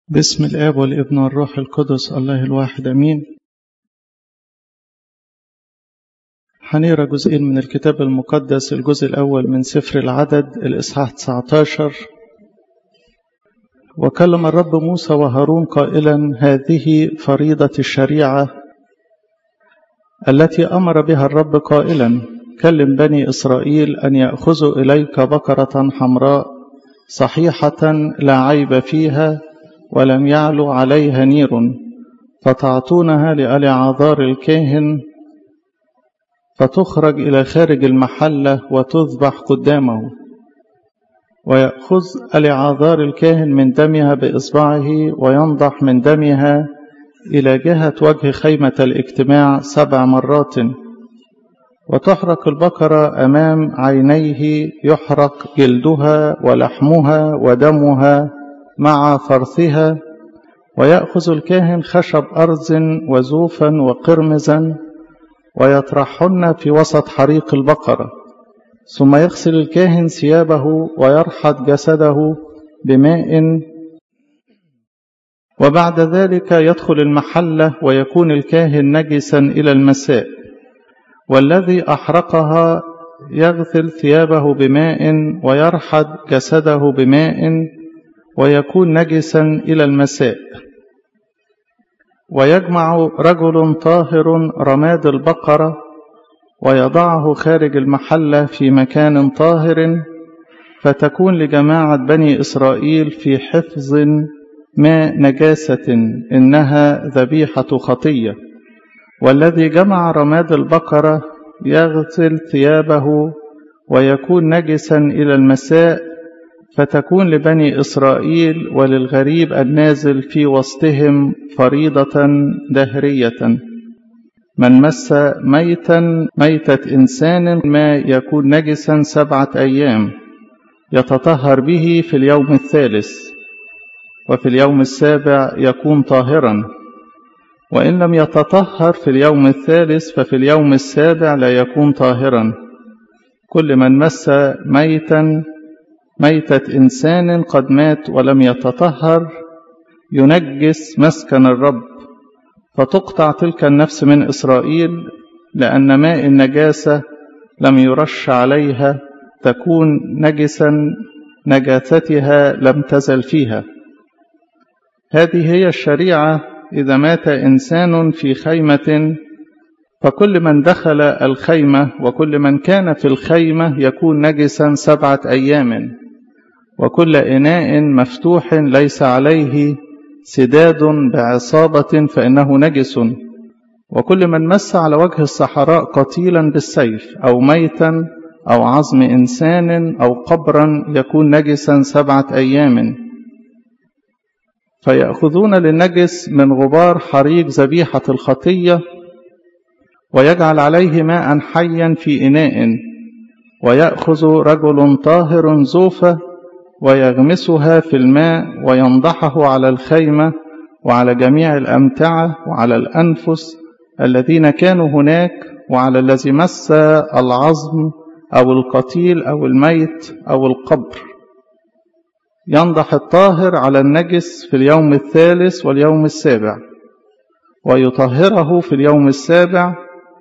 باسم الآب والابن والروح القدس الله الواحد أمين هنقرا جزئين من الكتاب المقدس الجزء الأول من سفر العدد الإصحاح 19 وكلم الرب موسى وهارون قائلا هذه فريضة الشريعة التي أمر بها الرب قائلا كلم بني إسرائيل أن يأخذوا إليك بقرة حمراء صحيحة لا عيب فيها ولم يعلو عليها نير فتعطونها لألعاذار الكاهن فتخرج إلى خارج المحلة وتذبح قدامه ويأخذ ألعاذار الكاهن من دمها بإصبعه وينضح من دمها إلى جهة وجه خيمة الاجتماع سبع مرات وتحرق البقرة أمام عينيه يحرق جلدها ولحمها ودمها مع فرثها ويأخذ الكاهن خشب أرز وزوفا وقرمزا ويطرحهن في وسط حريق البقرة ثم يغسل الكاهن ثيابه ويرحض جسده بماء وبعد ذلك يدخل المحلة ويكون الكاهن نجسا إلى المساء والذي أحرقها يغسل ثيابه بماء ويرحض جسده بماء ويكون نجسا إلى المساء ويجمع رجل طاهر رماد البقرة ويضعه خارج المحلة في مكان طاهر فتكون لجماعة بني إسرائيل في حفظ ما نجاسة إنها ذبيحة خطية والذي جمع رماد البقرة يغسل ثيابه ويكون نجسا إلى المساء فتكون لبني إسرائيل وللغريب النازل في وسطهم فريضة دهرية من مس ميتا ميتة إنسان ما يكون نجسا سبعة أيام يتطهر به في اليوم الثالث وفي اليوم السابع يكون طاهرا وإن لم يتطهر في اليوم الثالث ففي اليوم السابع لا يكون طاهرا كل من مس ميتا ميتة إنسان قد مات ولم يتطهر ينجس مسكن الرب فتقطع تلك النفس من إسرائيل لأن ماء النجاسة لم يرش عليها تكون نجسا نجاستها لم تزل فيها هذه هي الشريعة إذا مات إنسان في خيمة فكل من دخل الخيمة وكل من كان في الخيمة يكون نجسا سبعة أيام وكل إناء مفتوح ليس عليه سداد بعصابة فإنه نجس وكل من مس على وجه الصحراء قتيلا بالسيف أو ميتا أو عظم إنسان أو قبرا يكون نجسا سبعة أيام فيأخذون للنجس من غبار حريق ذبيحة الخطية ويجعل عليه ماء حيا في إناء ويأخذ رجل طاهر زوفة ويغمسها في الماء وينضحه على الخيمة وعلى جميع الأمتعة وعلى الأنفس الذين كانوا هناك وعلى الذي مس العظم أو القتيل أو الميت أو القبر ينضح الطاهر على النجس في اليوم الثالث واليوم السابع ويطهره في اليوم السابع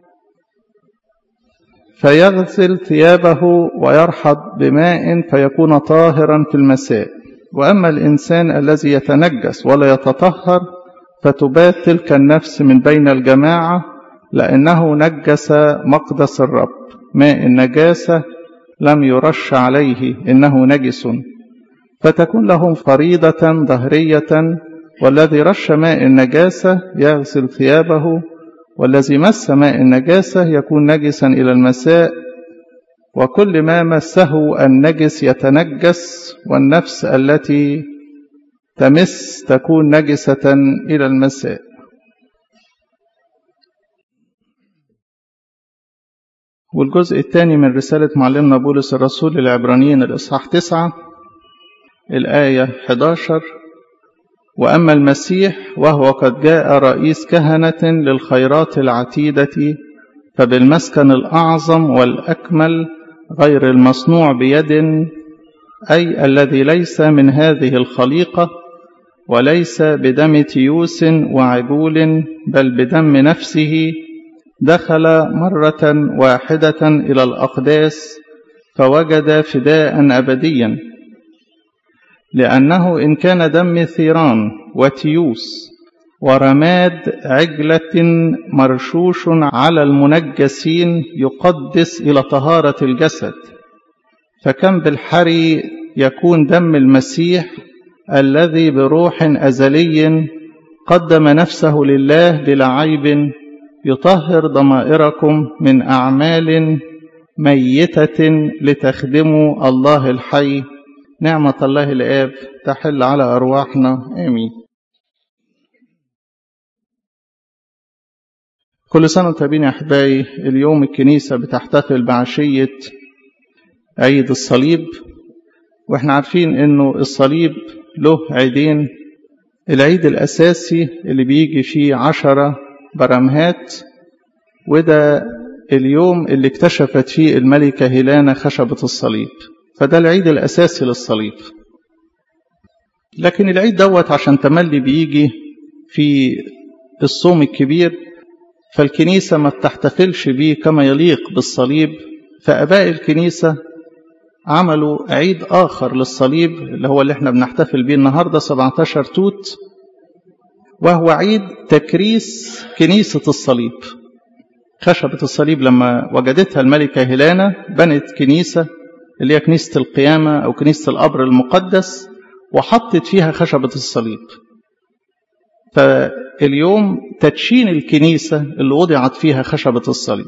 فيغسل ثيابه ويرحض بماء فيكون طاهرا في المساء وأما الإنسان الذي يتنجس ولا يتطهر فتبات تلك النفس من بين الجماعة لأنه نجس مقدس الرب ماء النجاسة لم يرش عليه إنه نجس فتكون لهم فريضة ظهرية والذي رش ماء النجاسة يغسل ثيابه والذي مس ماء النجاسة يكون نجسا إلى المساء وكل ما مسه النجس يتنجس والنفس التي تمس تكون نجسة إلى المساء والجزء الثاني من رسالة معلمنا بولس الرسول للعبرانيين الإصحاح 9 الآية 11 وأما المسيح وهو قد جاء رئيس كهنة للخيرات العتيدة فبالمسكن الأعظم والأكمل غير المصنوع بيد أي الذي ليس من هذه الخليقة وليس بدم تيوس وعجول بل بدم نفسه دخل مرة واحدة إلى الأقداس فوجد فداء أبديا لأنه إن كان دم ثيران وتيوس ورماد عجلة مرشوش على المنجسين يقدس إلى طهارة الجسد فكم بالحري يكون دم المسيح الذي بروح أزلي قدم نفسه لله بلا عيب يطهر ضمائركم من أعمال ميتة لتخدموا الله الحي نعمة الله الآب تحل على أرواحنا آمين كل سنة وانتم يا أحبائي اليوم الكنيسة بتحتفل بعشية عيد الصليب واحنا عارفين انه الصليب له عيدين العيد الأساسي اللي بيجي فيه عشرة برمهات وده اليوم اللي اكتشفت فيه الملكة هيلانا خشبة الصليب فده العيد الأساسي للصليب لكن العيد دوت عشان تملي بيجي في الصوم الكبير فالكنيسة ما بتحتفلش بيه كما يليق بالصليب فأباء الكنيسة عملوا عيد آخر للصليب اللي هو اللي احنا بنحتفل بيه النهاردة 17 توت وهو عيد تكريس كنيسة الصليب خشبة الصليب لما وجدتها الملكة هيلانا بنت كنيسة اللي هي كنيسة القيامة أو كنيسة القبر المقدس وحطت فيها خشبة الصليب فاليوم تدشين الكنيسة اللي وضعت فيها خشبة الصليب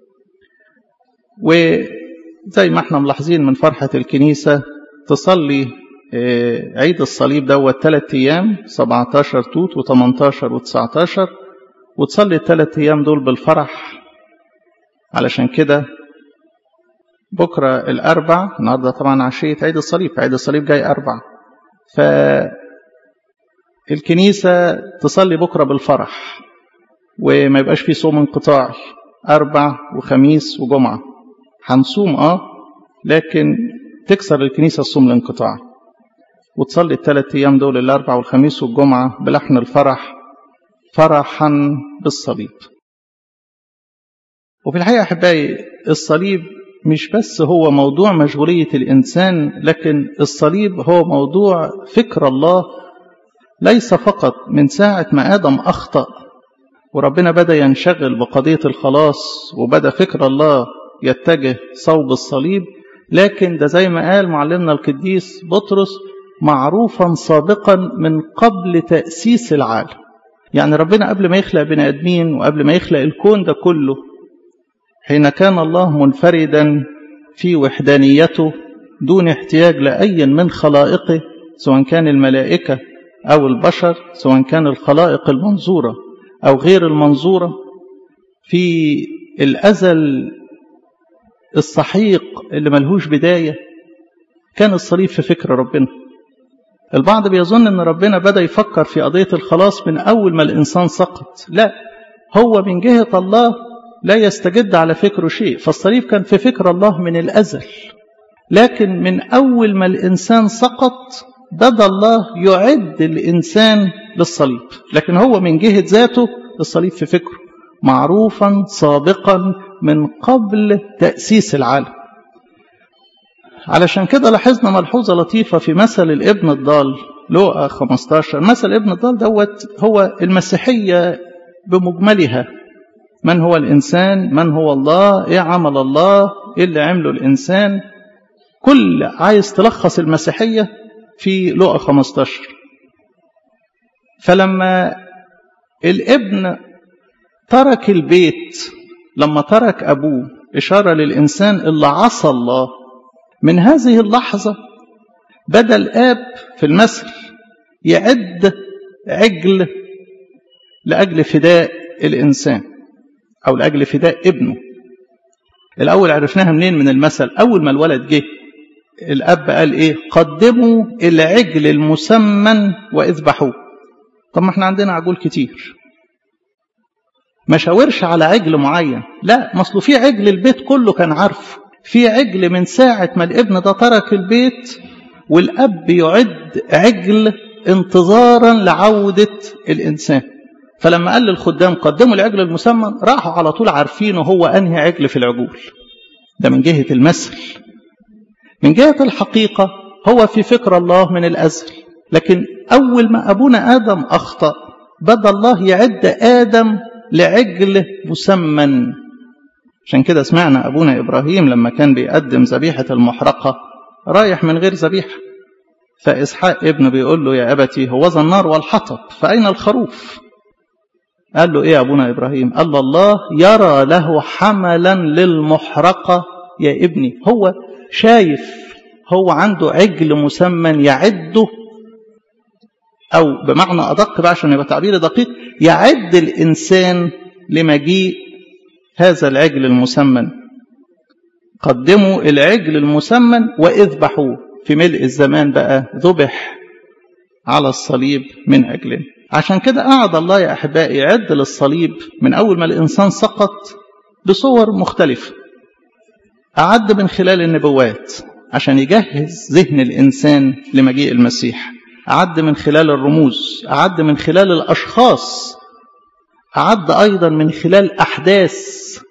وزي ما احنا ملاحظين من فرحة الكنيسة تصلي عيد الصليب دوت ثلاث أيام 17 توت و18 و19 وتصلي الثلاث أيام دول بالفرح علشان كده بكرة الأربع النهاردة طبعا عشية عيد الصليب عيد الصليب جاي أربع فالكنيسة تصلي بكرة بالفرح وما يبقاش في صوم انقطاعي أربع وخميس وجمعة هنصوم اه لكن تكسر الكنيسة الصوم الانقطاعي وتصلي الثلاث أيام دول الأربع والخميس والجمعة بلحن الفرح فرحا بالصليب وفي الحقيقة أحبائي الصليب مش بس هو موضوع مشغولية الإنسان لكن الصليب هو موضوع فكر الله ليس فقط من ساعة ما آدم أخطأ وربنا بدأ ينشغل بقضية الخلاص وبدأ فكر الله يتجه صوب الصليب لكن ده زي ما قال معلمنا القديس بطرس معروفا سابقا من قبل تأسيس العالم يعني ربنا قبل ما يخلق بني آدمين وقبل ما يخلق الكون ده كله حين كان الله منفردا في وحدانيته دون احتياج لأي من خلائقه سواء كان الملائكة أو البشر سواء كان الخلائق المنظورة أو غير المنظورة في الأزل الصحيق اللي ملهوش بداية كان الصليب في فكر ربنا البعض بيظن ان ربنا بدأ يفكر في قضية الخلاص من أول ما الإنسان سقط لا هو من جهة الله لا يستجد على فكره شيء فالصليب كان في فكر الله من الأزل لكن من أول ما الإنسان سقط بدأ الله يعد الإنسان للصليب لكن هو من جهة ذاته الصليب في فكره معروفا سابقا من قبل تأسيس العالم علشان كده لاحظنا ملحوظة لطيفة في مثل الابن الضال لوقا 15 مثل الابن الضال دوت هو المسيحية بمجملها من هو الإنسان من هو الله إيه عمل الله إيه اللي عمله الإنسان كل عايز تلخص المسيحية في لوقا 15 فلما الابن ترك البيت لما ترك أبوه إشارة للإنسان اللي عصى الله من هذه اللحظة بدأ الآب في المثل يعد عجل لأجل فداء الإنسان أو لأجل فداء ابنه الأول عرفناها منين من المثل أول ما الولد جه الأب قال إيه قدموا العجل المسمن واذبحوه طب ما احنا عندنا عجول كتير ما شاورش على عجل معين لا مصله في عجل البيت كله كان عارفه في عجل من ساعة ما الابن ده ترك البيت والأب يعد عجل انتظارا لعودة الإنسان فلما قال للخدام قدموا العجل المسمن راحوا على طول عارفينه هو أنهي عجل في العجول ده من جهة المثل من جهة الحقيقة هو في فكر الله من الأزل لكن أول ما أبونا آدم أخطأ بدأ الله يعد آدم لعجل مسمن عشان كده سمعنا أبونا إبراهيم لما كان بيقدم ذبيحة المحرقة رايح من غير ذبيحة فإسحاق ابنه بيقول له يا أبتي هو ذا النار والحطب فأين الخروف قال له إيه يا أبونا إبراهيم قال له الله يرى له حملا للمحرقة يا ابني هو شايف هو عنده عجل مسمن يعده أو بمعنى أدق بقى عشان يبقى تعبير دقيق يعد الإنسان لمجيء هذا العجل المسمن قدموا العجل المسمن واذبحوه في ملء الزمان بقى ذبح على الصليب من أجلنا عشان كده قعد الله يا أحبائي يعد للصليب من أول ما الإنسان سقط بصور مختلفة أعد من خلال النبوات عشان يجهز ذهن الإنسان لمجيء المسيح أعد من خلال الرموز أعد من خلال الأشخاص أعد أيضا من خلال أحداث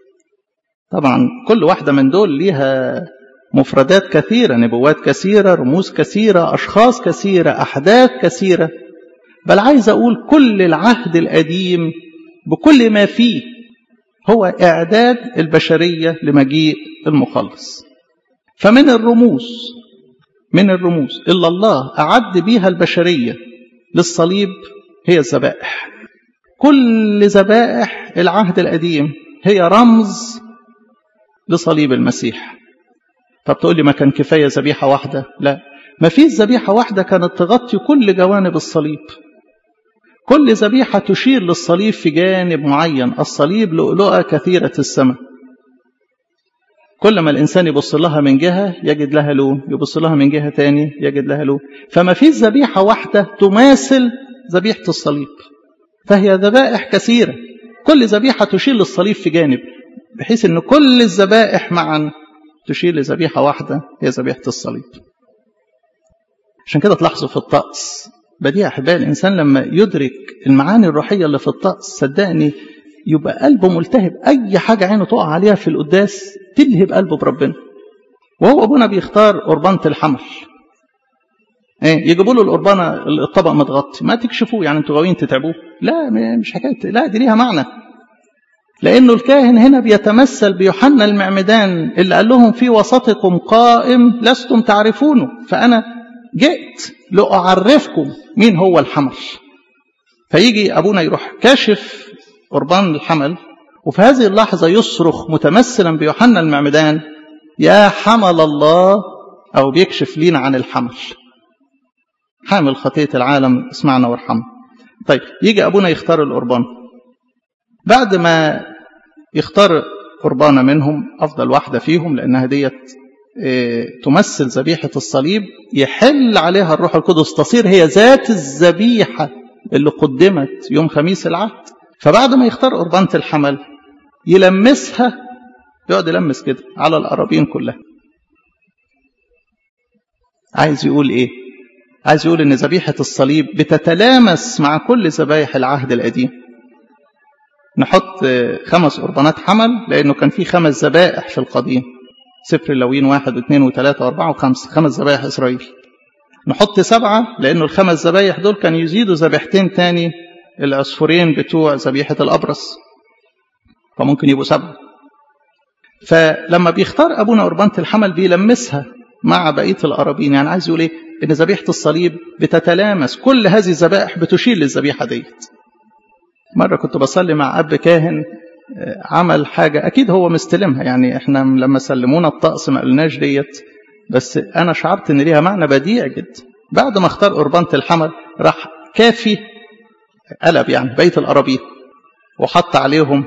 طبعا كل واحدة من دول ليها مفردات كثيرة نبوات كثيرة رموز كثيرة أشخاص كثيرة أحداث كثيرة بل عايز أقول كل العهد القديم بكل ما فيه هو إعداد البشرية لمجيء المخلص فمن الرموز من الرموز إلا الله أعد بيها البشرية للصليب هي الذبائح كل ذبائح العهد القديم هي رمز لصليب المسيح طب تقول لي ما كان كفاية ذبيحة واحدة لا ما فيش ذبيحة واحدة كانت تغطي كل جوانب الصليب كل ذبيحة تشير للصليب في جانب معين الصليب لؤلؤة كثيرة السماء كل ما الإنسان يبص لها من جهة يجد لها لون يبص لها من جهة تاني يجد لها لون فما فيش ذبيحة واحدة تماثل ذبيحة الصليب فهي ذبائح كثيرة كل ذبيحة تشير للصليب في جانب بحيث أن كل الذبائح معا تشير لذبيحة واحدة هي ذبيحة الصليب عشان كده تلاحظوا في الطقس بديع أحبائي الإنسان لما يدرك المعاني الروحية اللي في الطقس صدقني يبقى قلبه ملتهب أي حاجة عينه تقع عليها في القداس تلهب قلبه بربنا وهو أبونا بيختار قربانة الحمل ايه يجيبوا له القربانة الطبق متغطي ما تكشفوه يعني انتوا غاويين تتعبوه لا مش حكاية لا دي ليها معنى لأنه الكاهن هنا بيتمثل بيوحنا المعمدان اللي قال لهم في وسطكم قائم لستم تعرفونه فأنا جئت لأعرفكم مين هو الحمل فيجي أبونا يروح كاشف قربان الحمل وفي هذه اللحظة يصرخ متمثلا بيوحنا المعمدان يا حمل الله أو بيكشف لينا عن الحمل حامل خطية العالم اسمعنا وارحمنا طيب يجي أبونا يختار القربان بعد ما يختار قربانة منهم أفضل واحدة فيهم لأنها ديت تمثل ذبيحة الصليب يحل عليها الروح القدس تصير هي ذات الذبيحة اللي قدمت يوم خميس العهد فبعد ما يختار قربانة الحمل يلمسها يقعد يلمس كده على القرابين كلها عايز يقول ايه عايز يقول ان ذبيحة الصليب بتتلامس مع كل ذبايح العهد القديم نحط خمس قربانات حمل لانه كان في خمس ذبائح في القديم سفر اللوين واحد واثنين وثلاثة واربعة وخمسة خمس ذبايح اسرائيل نحط سبعة لانه الخمس ذبايح دول كانوا يزيدوا ذبيحتين تاني العصفورين بتوع ذبيحة الأبرص فممكن يبقوا سبعة فلما بيختار أبونا قربانة الحمل بيلمسها مع بقية القرابين يعني عايز يقول إيه إن ذبيحة الصليب بتتلامس كل هذه الذبائح بتشير للذبيحة ديت مرة كنت بصلي مع أب كاهن عمل حاجة أكيد هو مستلمها يعني إحنا لما سلمونا الطقس ما قلناش ديت بس أنا شعرت إن ليها معنى بديع جدا بعد ما اختار قربانة الحمل راح كافي قلب يعني بيت القرابين وحط عليهم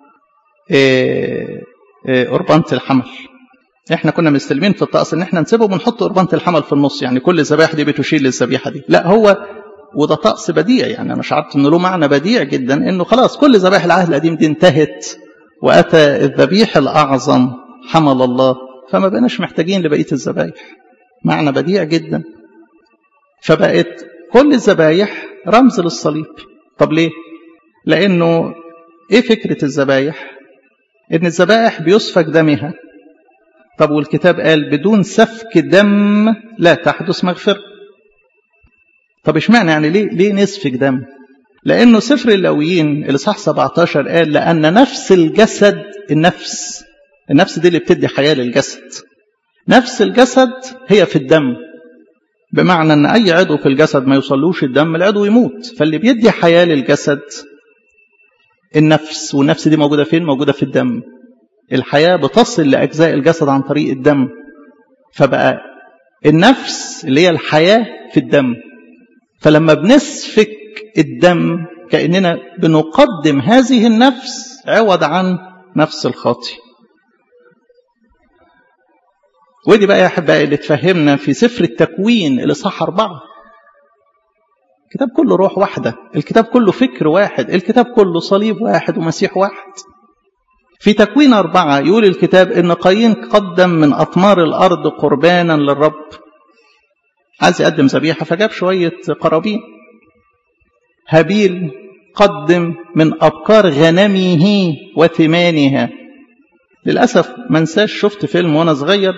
قربانة الحمل احنا كنا مستلمين في الطقس ان احنا نسيبهم ونحط قربانة الحمل في النص يعني كل الذبائح دي بتشير للذبيحه دي لا هو وده طقس بديع يعني انا شعرت انه له معنى بديع جدا انه خلاص كل ذبائح العهد القديم دي انتهت واتى الذبيح الاعظم حمل الله فما بقناش محتاجين لبقيه الذبائح معنى بديع جدا فبقت كل الذبايح رمز للصليب طب ليه لانه ايه فكره الذبايح ان الذبائح بيسفك دمها طب والكتاب قال بدون سفك دم لا تحدث مغفرة طب اشمعنى يعني ليه ليه نسفك دم لانه سفر اللاويين الاصحاح 17 قال لان نفس الجسد النفس النفس دي اللي بتدي حياه للجسد نفس الجسد هي في الدم بمعنى ان اي عضو في الجسد ما يوصلوش الدم العضو يموت فاللي بيدي حياه للجسد النفس والنفس دي موجوده فين موجوده في الدم الحياة بتصل لأجزاء الجسد عن طريق الدم فبقى النفس اللي هي الحياة في الدم فلما بنسفك الدم كأننا بنقدم هذه النفس عوض عن نفس الخاطي ودي بقى يا أحبائي اللي تفهمنا في سفر التكوين الإصحاح أربعة الكتاب كله روح واحدة الكتاب كله فكر واحد الكتاب كله صليب واحد ومسيح واحد في تكوين أربعة يقول الكتاب إن قايين قدم من أطمار الأرض قربانا للرب عايز يقدم ذبيحة فجاب شوية قرابين هابيل قدم من أبكار غنمه وثمانها للأسف ما انساش شفت فيلم وأنا صغير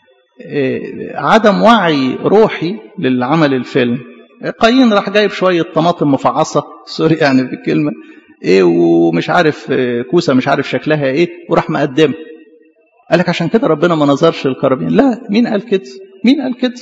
عدم وعي روحي للعمل الفيلم قايين راح جايب شوية طماطم مفعصة سوري يعني بالكلمة ايه ومش عارف كوسه مش عارف شكلها ايه وراح مقدمها قال لك عشان كده ربنا ما نظرش القرابين لا مين قال كده مين قال كده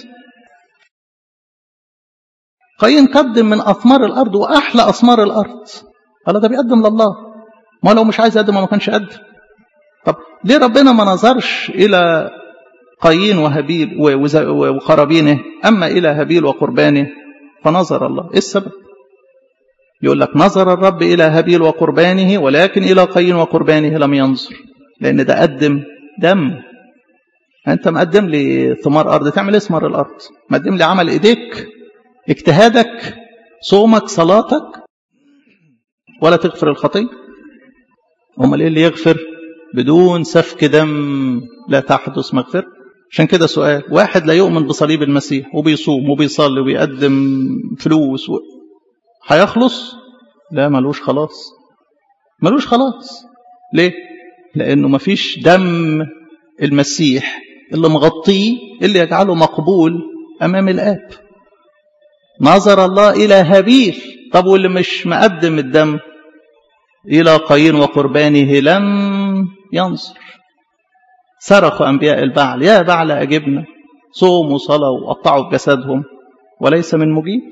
قايين قدم من اثمار الارض واحلى اثمار الارض قال ده بيقدم لله ما لو مش عايز يقدم ما كانش قدم طب ليه ربنا ما نظرش الى قايين وهابيل وقرابينه اما الى هابيل وقربانه فنظر الله ايه السبب يقول لك نظر الرب إلى هابيل وقربانه ولكن إلى قايين وقربانه لم ينظر لأن ده قدم دم أنت مقدم لي ثمار أرض تعمل إيه ثمار الأرض مقدم لي عمل إيديك اجتهادك صومك صلاتك ولا تغفر الخطية أمال إيه اللي يغفر بدون سفك دم لا تحدث مغفرة عشان كده سؤال واحد لا يؤمن بصليب المسيح وبيصوم وبيصلي وبيقدم فلوس و... هيخلص لا ملوش خلاص ملوش خلاص ليه لانه مفيش دم المسيح اللي مغطيه اللي يجعله مقبول امام الاب نظر الله الى هابيل طب واللي مش مقدم الدم الى قايين وقربانه لم ينظر صرخوا انبياء البعل يا بعل اجبنا صوموا وصلاه وقطعوا بجسدهم وليس من مجيب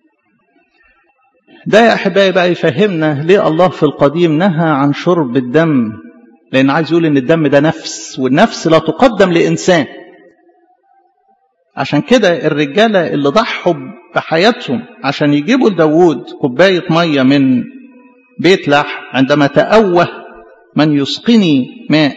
ده يا احبائي بقى يفهمنا ليه الله في القديم نهى عن شرب الدم لان عايز يقول ان الدم ده نفس والنفس لا تقدم لانسان عشان كده الرجاله اللي ضحوا بحياتهم عشان يجيبوا لداوود كوبايه ميه من بيت لحم عندما تأوه من يسقني ماء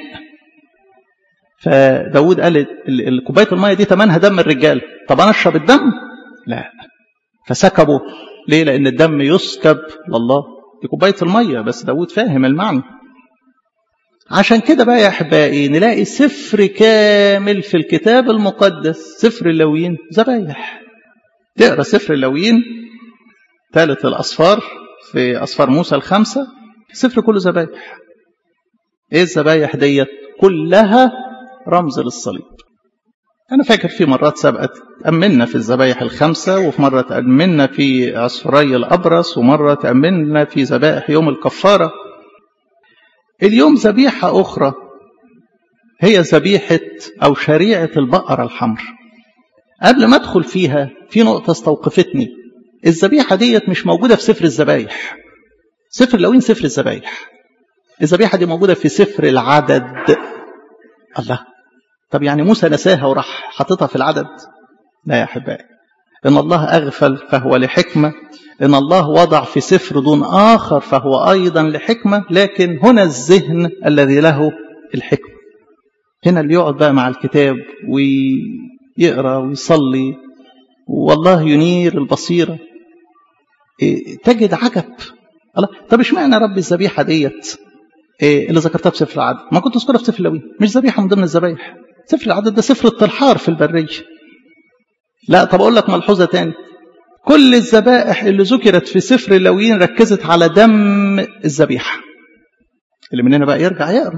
فداود قال كوبايه الميه دي ثمنها دم الرجال طب انا اشرب الدم لا فسكبوا ليه لان الدم يسكب لله دي كوبايه الميه بس داود فاهم المعنى عشان كده بقى يا احبائي نلاقي سفر كامل في الكتاب المقدس سفر اللاويين ذبايح تقرا سفر اللاويين ثالث الاصفار في اصفار موسى الخمسه سفر كله ذبايح ايه الذبايح ديت كلها رمز للصليب أنا فاكر في مرات سابقة تأملنا في الذبايح الخمسة وفي مرة تأملنا في عصفري الأبرص ومرة تأملنا في ذبائح يوم الكفارة اليوم ذبيحة أخرى هي ذبيحة أو شريعة البقرة الحمر قبل ما أدخل فيها في نقطة استوقفتني الذبيحة ديت مش موجودة في سفر الذبايح سفر لوين سفر الذبايح الذبيحة دي موجودة في سفر العدد الله طب يعني موسى نساها وراح حاططها في العدد لا يا احبائي ان الله اغفل فهو لحكمه ان الله وضع في سفر دون اخر فهو ايضا لحكمه لكن هنا الذهن الذي له الحكمه هنا اللي يقعد بقى مع الكتاب ويقرا ويصلي والله ينير البصيره تجد عجب الله طب اشمعنى رب الذبيحه ديت اللي ذكرتها في سفر العدد ما كنت اذكرها في سفر اللوين مش ذبيحه من ضمن الذبايح سفر العدد ده سفر الترحار في البريه لا طب اقول لك ملحوظه تاني كل الذبائح اللي ذكرت في سفر اللويين ركزت على دم الذبيحة اللي مننا بقى يرجع يقرأ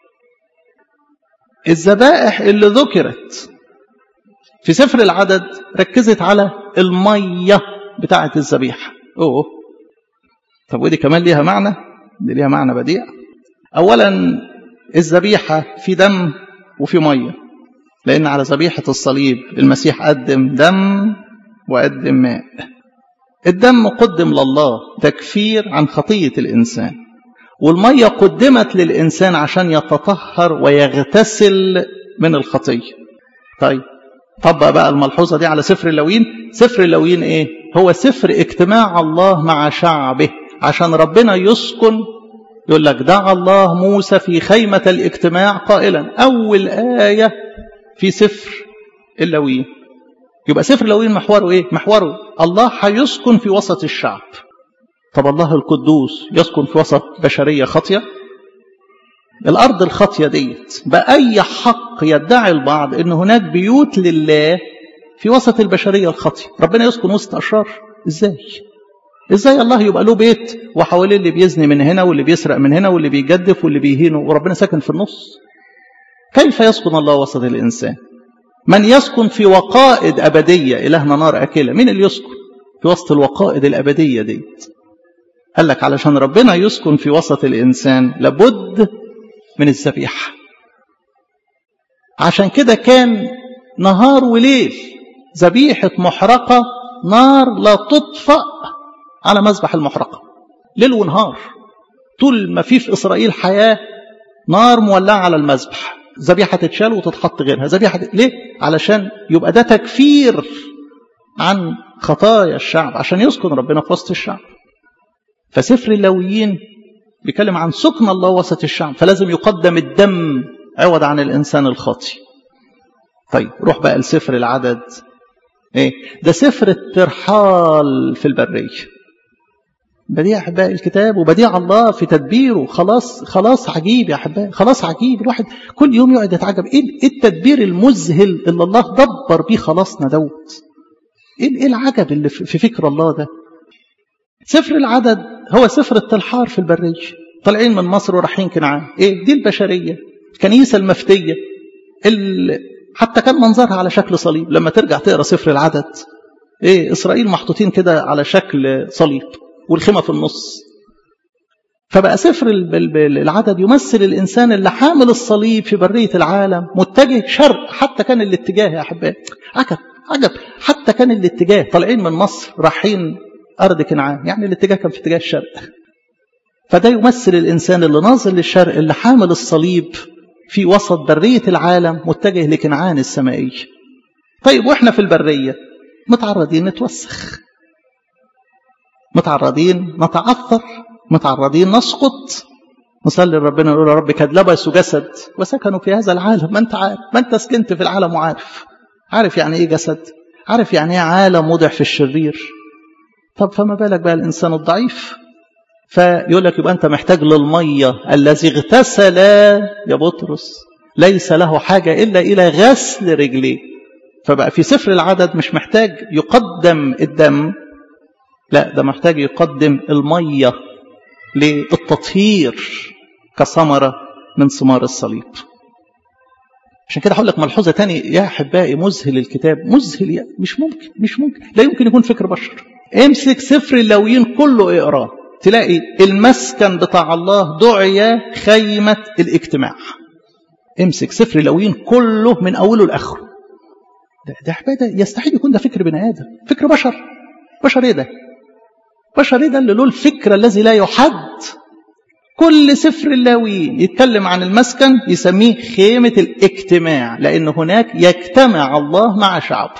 الذبائح اللي ذكرت في سفر العدد ركزت على المية بتاعة الذبيحة أوه طب ودي كمان ليها معنى دي ليها معنى بديع أولا الذبيحة في دم وفي مية لأن على ذبيحة الصليب المسيح قدم دم وقدم ماء الدم قدم لله تكفير عن خطية الإنسان والمية قدمت للإنسان عشان يتطهر ويغتسل من الخطية طيب طبق بقى الملحوظة دي على سفر اللوين سفر اللوين ايه هو سفر اجتماع الله مع شعبه عشان ربنا يسكن يقول لك دعا الله موسى في خيمة الاجتماع قائلا أول آية في سفر اللوين يبقى سفر اللوين محوره ايه محوره الله هيسكن في وسط الشعب طب الله القدوس يسكن في وسط بشرية خاطية الأرض الخاطية ديت بأي حق يدعي البعض أن هناك بيوت لله في وسط البشرية الخاطية ربنا يسكن وسط أشرار إزاي إزاي الله يبقى له بيت وحواليه اللي بيزني من هنا واللي بيسرق من هنا واللي بيجدف واللي بيهينه وربنا ساكن في النص كيف يسكن الله وسط الإنسان من يسكن في وقائد أبدية إلهنا نار أكلة مين اللي يسكن في وسط الوقائد الأبدية ديت قال لك علشان ربنا يسكن في وسط الإنسان لابد من الذبيحة عشان كده كان نهار وليل ذبيحة محرقة نار لا تطفأ على مذبح المحرقة ليل ونهار طول ما في في إسرائيل حياة نار مولعة على المذبح ذبيحة تتشال وتتحط غيرها ذبيحة ليه؟ علشان يبقى ده تكفير عن خطايا الشعب عشان يسكن ربنا في وسط الشعب فسفر اللويين بيتكلم عن سكن الله وسط الشعب فلازم يقدم الدم عوض عن الإنسان الخاطي طيب روح بقى لسفر العدد ايه ده سفر الترحال في البرية بديع أحباء الكتاب وبديع الله في تدبيره خلاص خلاص عجيب يا أحباء خلاص عجيب الواحد كل يوم يقعد يتعجب إيه التدبير المذهل اللي الله دبر بيه خلاصنا دوت إيه العجب اللي في فكر الله ده سفر العدد هو سفر التلحار في البرية طالعين من مصر ورايحين كنعان ايه دي البشرية الكنيسة المفتية اللي حتى كان منظرها على شكل صليب لما ترجع تقرا سفر العدد ايه اسرائيل محطوطين كده على شكل صليب والخيمة في النص فبقى سفر العدد يمثل الإنسان اللي حامل الصليب في برية العالم متجه شرق حتى كان الاتجاه يا أحبائي عجب عجب حتى كان الاتجاه طالعين من مصر رايحين أرض كنعان يعني الاتجاه كان في اتجاه الشرق فده يمثل الإنسان اللي ناظر للشرق اللي حامل الصليب في وسط برية العالم متجه لكنعان السمائية طيب وإحنا في البرية متعرضين نتوسخ متعرضين نتعثر متعرضين نسقط نصلي ربنا نقول يا رب قد لبسوا جسد وسكنوا في هذا العالم ما انت عارف ما انت سكنت في العالم وعارف عارف يعني ايه جسد عارف يعني ايه عالم وضع في الشرير طب فما بالك بقى الإنسان الضعيف فيقول لك يبقى أنت محتاج للمية الذي اغتسل يا بطرس ليس له حاجة إلا إلى غسل رجليه فبقى في سفر العدد مش محتاج يقدم الدم لا ده محتاج يقدم المية للتطهير كثمرة من ثمار الصليب عشان كده هقول لك ملحوظة تاني يا أحبائي مذهل الكتاب مذهل مش ممكن مش ممكن لا يمكن يكون فكر بشر امسك سفر اللويين كله اقراه تلاقي المسكن بتاع الله دعي خيمة الاجتماع امسك سفر اللويين كله من أوله لآخره ده ده ده يستحيل يكون ده فكر بني آدم فكر بشر بشر ايه ده بشر ايه ده اللي له الفكر الذي لا يحد كل سفر اللاويين يتكلم عن المسكن يسميه خيمة الاجتماع لأن هناك يجتمع الله مع شعبه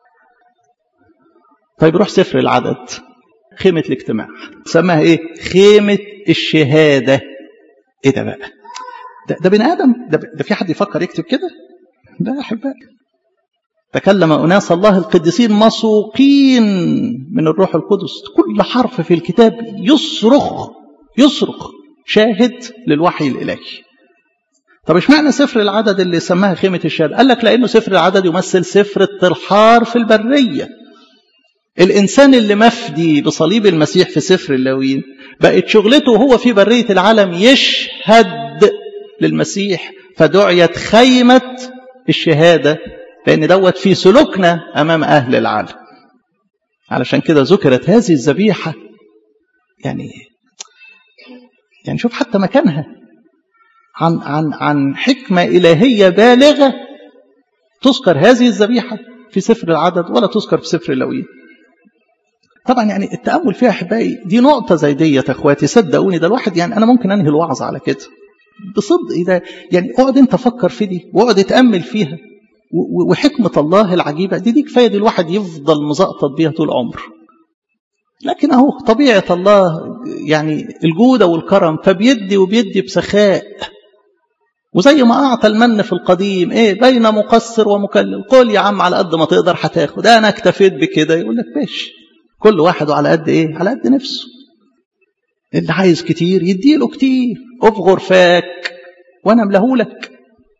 طيب روح سفر العدد خيمة الاجتماع سماها ايه خيمة الشهادة ايه ده بقى ده, ده بني آدم ده, ده في حد يفكر يكتب كده ده يا أحبائي تكلم أناس الله القديسين مسوقين من الروح القدس كل حرف في الكتاب يصرخ يصرخ شاهد للوحي الإلهي طب اشمعنى سفر العدد اللي سماها خيمة الشهادة قال لك لأنه سفر العدد يمثل سفر الترحار في البرية الإنسان اللي مفدي بصليب المسيح في سفر اللاويين بقت شغلته هو في برية العالم يشهد للمسيح فدعيت خيمة الشهادة لأن دوت في سلوكنا أمام أهل العالم علشان كده ذكرت هذه الذبيحة يعني يعني شوف حتى مكانها عن عن عن حكمة إلهية بالغة تذكر هذه الذبيحة في سفر العدد ولا تذكر في سفر اللاويين طبعا يعني التأمل فيها أحبائي دي نقطة زي ديت يا إخواتي صدقوني ده الواحد يعني أنا ممكن أنهي الوعظ على كده بصدق ده يعني اقعد أنت فكر في دي واقعد اتأمل فيها وحكمة الله العجيبة دي دي كفاية دي الواحد يفضل مزقطط بيها طول عمره لكن أهو طبيعة الله يعني الجودة والكرم فبيدي وبيدي بسخاء وزي ما أعطى المن في القديم إيه بين مقصر ومكلل قول يا عم على قد ما تقدر هتاخد أنا اكتفيت بكده يقول لك ماشي كل واحد على قد إيه على قد نفسه اللي عايز كتير يديله كتير افغر فاك وأنا أملهولك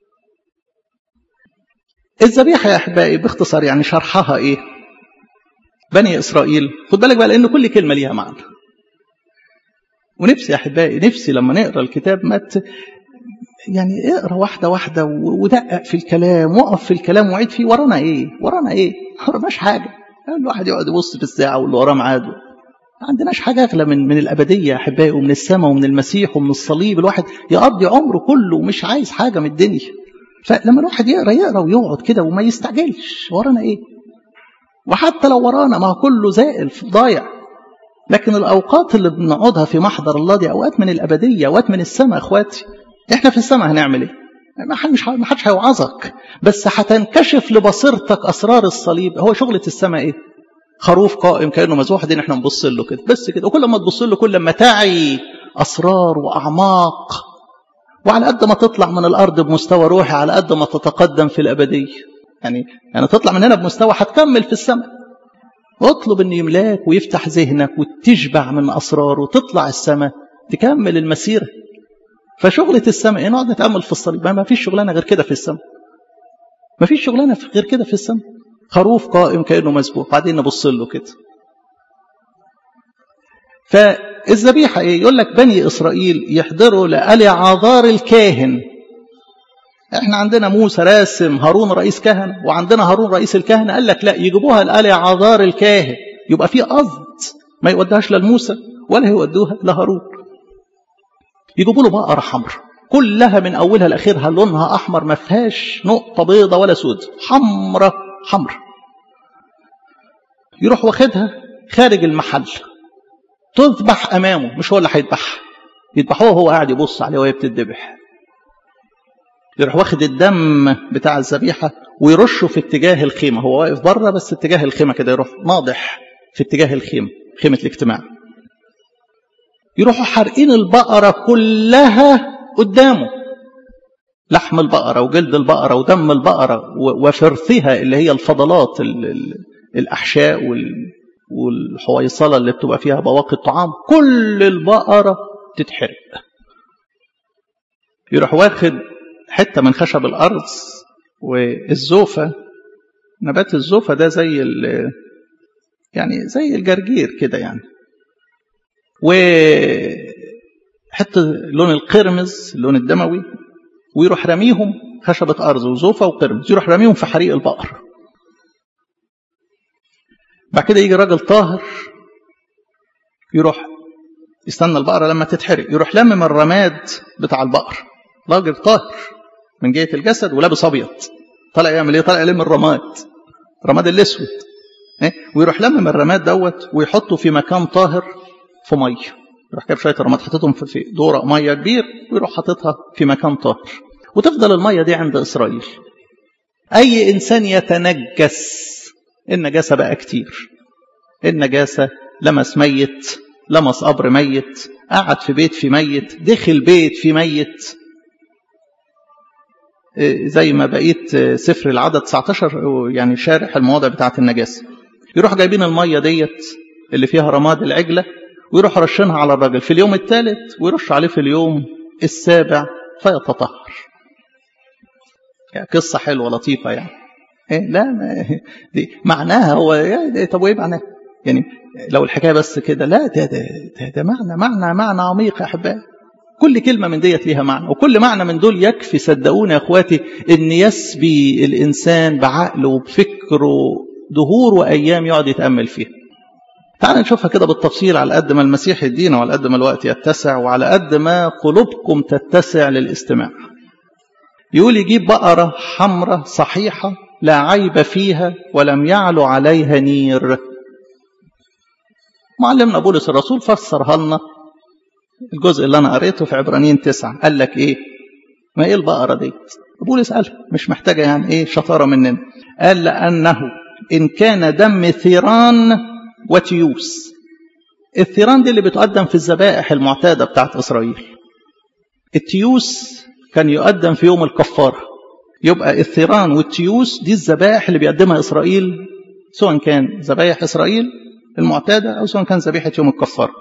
الذبيحة يا أحبائي باختصار يعني شرحها إيه بني إسرائيل خد بالك بقى لأن كل كلمة ليها معنى ونفسي يا أحبائي نفسي لما نقرأ الكتاب ما ت... يعني اقرأ واحدة واحدة ودقق في الكلام وقف في الكلام وعيد فيه ورانا إيه ورانا إيه وراناش حاجة الواحد يقعد يبص في الساعة واللي وراه ميعاده ما عندناش حاجة أغلى من من الأبدية يا أحبائي ومن السماء ومن المسيح ومن الصليب الواحد يقضي عمره كله ومش عايز حاجة من الدنيا فلما الواحد يقرا يقرا ويقعد كده وما يستعجلش ورانا ايه وحتى لو ورانا ما كله زائل ضايع لكن الاوقات اللي بنقعدها في محضر الله دي اوقات من الابديه اوقات من السماء اخواتي احنا في السماء هنعمل ايه ما حدش ما حدش هيوعظك بس هتنكشف لبصيرتك اسرار الصليب هو شغله السماء ايه خروف قائم كانه مذبوح دي احنا نبص له كده بس كده وكل ما تبص له كل ما تعي اسرار واعماق وعلى قد ما تطلع من الارض بمستوى روحي على قد ما تتقدم في الابديه يعني يعني تطلع من هنا بمستوى هتكمل في السماء واطلب ان يملاك ويفتح ذهنك وتشبع من اسراره وتطلع السماء تكمل المسيره فشغله السماء نقعد نتامل في الصليب ما فيش شغلانه غير كده في السماء ما فيش شغلانه غير كده في السماء خروف قائم كانه مذبوح بعدين نبص له كده فالذبيحة إيه؟ يقول لك بني إسرائيل يحضروا لألعاذار الكاهن احنا عندنا موسى راسم هارون رئيس كهنة وعندنا هارون رئيس الكهنة قال لك لا يجيبوها لألعاذار الكاهن يبقى في قصد ما يوديهاش لموسى ولا يودوها لهارون يجيبوا له بقرة حمراء كلها من أولها لآخرها لونها أحمر ما فيهاش نقطة بيضة ولا سود حمراء حمراء يروح واخدها خارج المحل تذبح امامه مش هو اللي هيذبحها يذبحوها وهو قاعد يبص عليها وهي بتذبح يروح واخد الدم بتاع الذبيحه ويرشه في اتجاه الخيمه هو واقف بره بس اتجاه الخيمه كده يروح ناضح في اتجاه الخيمه خيمه الاجتماع يروحوا حارقين البقره كلها قدامه لحم البقره وجلد البقره ودم البقره وفرثها اللي هي الفضلات الاحشاء وال والحويصلة اللي بتبقى فيها بواقي الطعام كل البقرة تتحرق يروح واخد حتة من خشب الأرض والزوفة نبات الزوفة ده زي يعني زي الجرجير كده يعني وحتة لون القرمز اللون الدموي ويروح رميهم خشبة أرض وزوفة وقرمز يروح رميهم في حريق البقر بعد كده يجي راجل طاهر يروح يستنى البقرة لما تتحرق يروح لمم الرماد بتاع البقر راجل طاهر من جهة الجسد ولابس أبيض طالع يعمل إيه؟ طالع يلم الرماد الرماد الأسود إيه؟ ويروح لمم الرماد دوت ويحطه في مكان طاهر في مية يروح جايب شوية الرماد حاططهم في دورق مية كبير ويروح حاططها في مكان طاهر وتفضل المية دي عند إسرائيل أي إنسان يتنجس النجاسة بقى كتير النجاسة لمس ميت لمس قبر ميت قعد في بيت في ميت دخل بيت في ميت زي ما بقيت سفر العدد 19 يعني شارح المواضع بتاعت النجاسة يروح جايبين المية ديت اللي فيها رماد العجلة ويروح رشنها على الراجل في اليوم الثالث ويرش عليه في اليوم السابع فيتطهر يعني قصة حلوة لطيفة يعني إيه لا ما دي معناها هو يعني طب وايه معناها يعني لو الحكايه بس كده لا ده ده ده, ده معنى معنى معنى عميق يا احبائي كل كلمه من ديت ليها معنى وكل معنى من دول يكفي صدقوني يا اخواتي ان يسبي الانسان بعقله وبفكره دهور وايام يقعد يتامل فيها تعال نشوفها كده بالتفصيل على قد ما المسيح يدينا وعلى قد ما الوقت يتسع وعلى قد ما قلوبكم تتسع للاستماع يقول يجيب بقرة حمراء صحيحة لا عيب فيها ولم يعلو عليها نير معلمنا بولس الرسول فسرها لنا الجزء اللي انا قريته في عبرانيين تسعة قال لك ايه ما ايه البقرة دي بولس قال مش محتاجة يعني ايه شطارة مننا قال لأنه إن كان دم ثيران وتيوس الثيران دي اللي بتقدم في الذبائح المعتادة بتاعت إسرائيل التيوس كان يقدم في يوم الكفارة يبقى الثيران والتيوس دي الذبائح اللي بيقدمها إسرائيل سواء كان ذبائح إسرائيل المعتادة أو سواء كان ذبيحة يوم الكفارة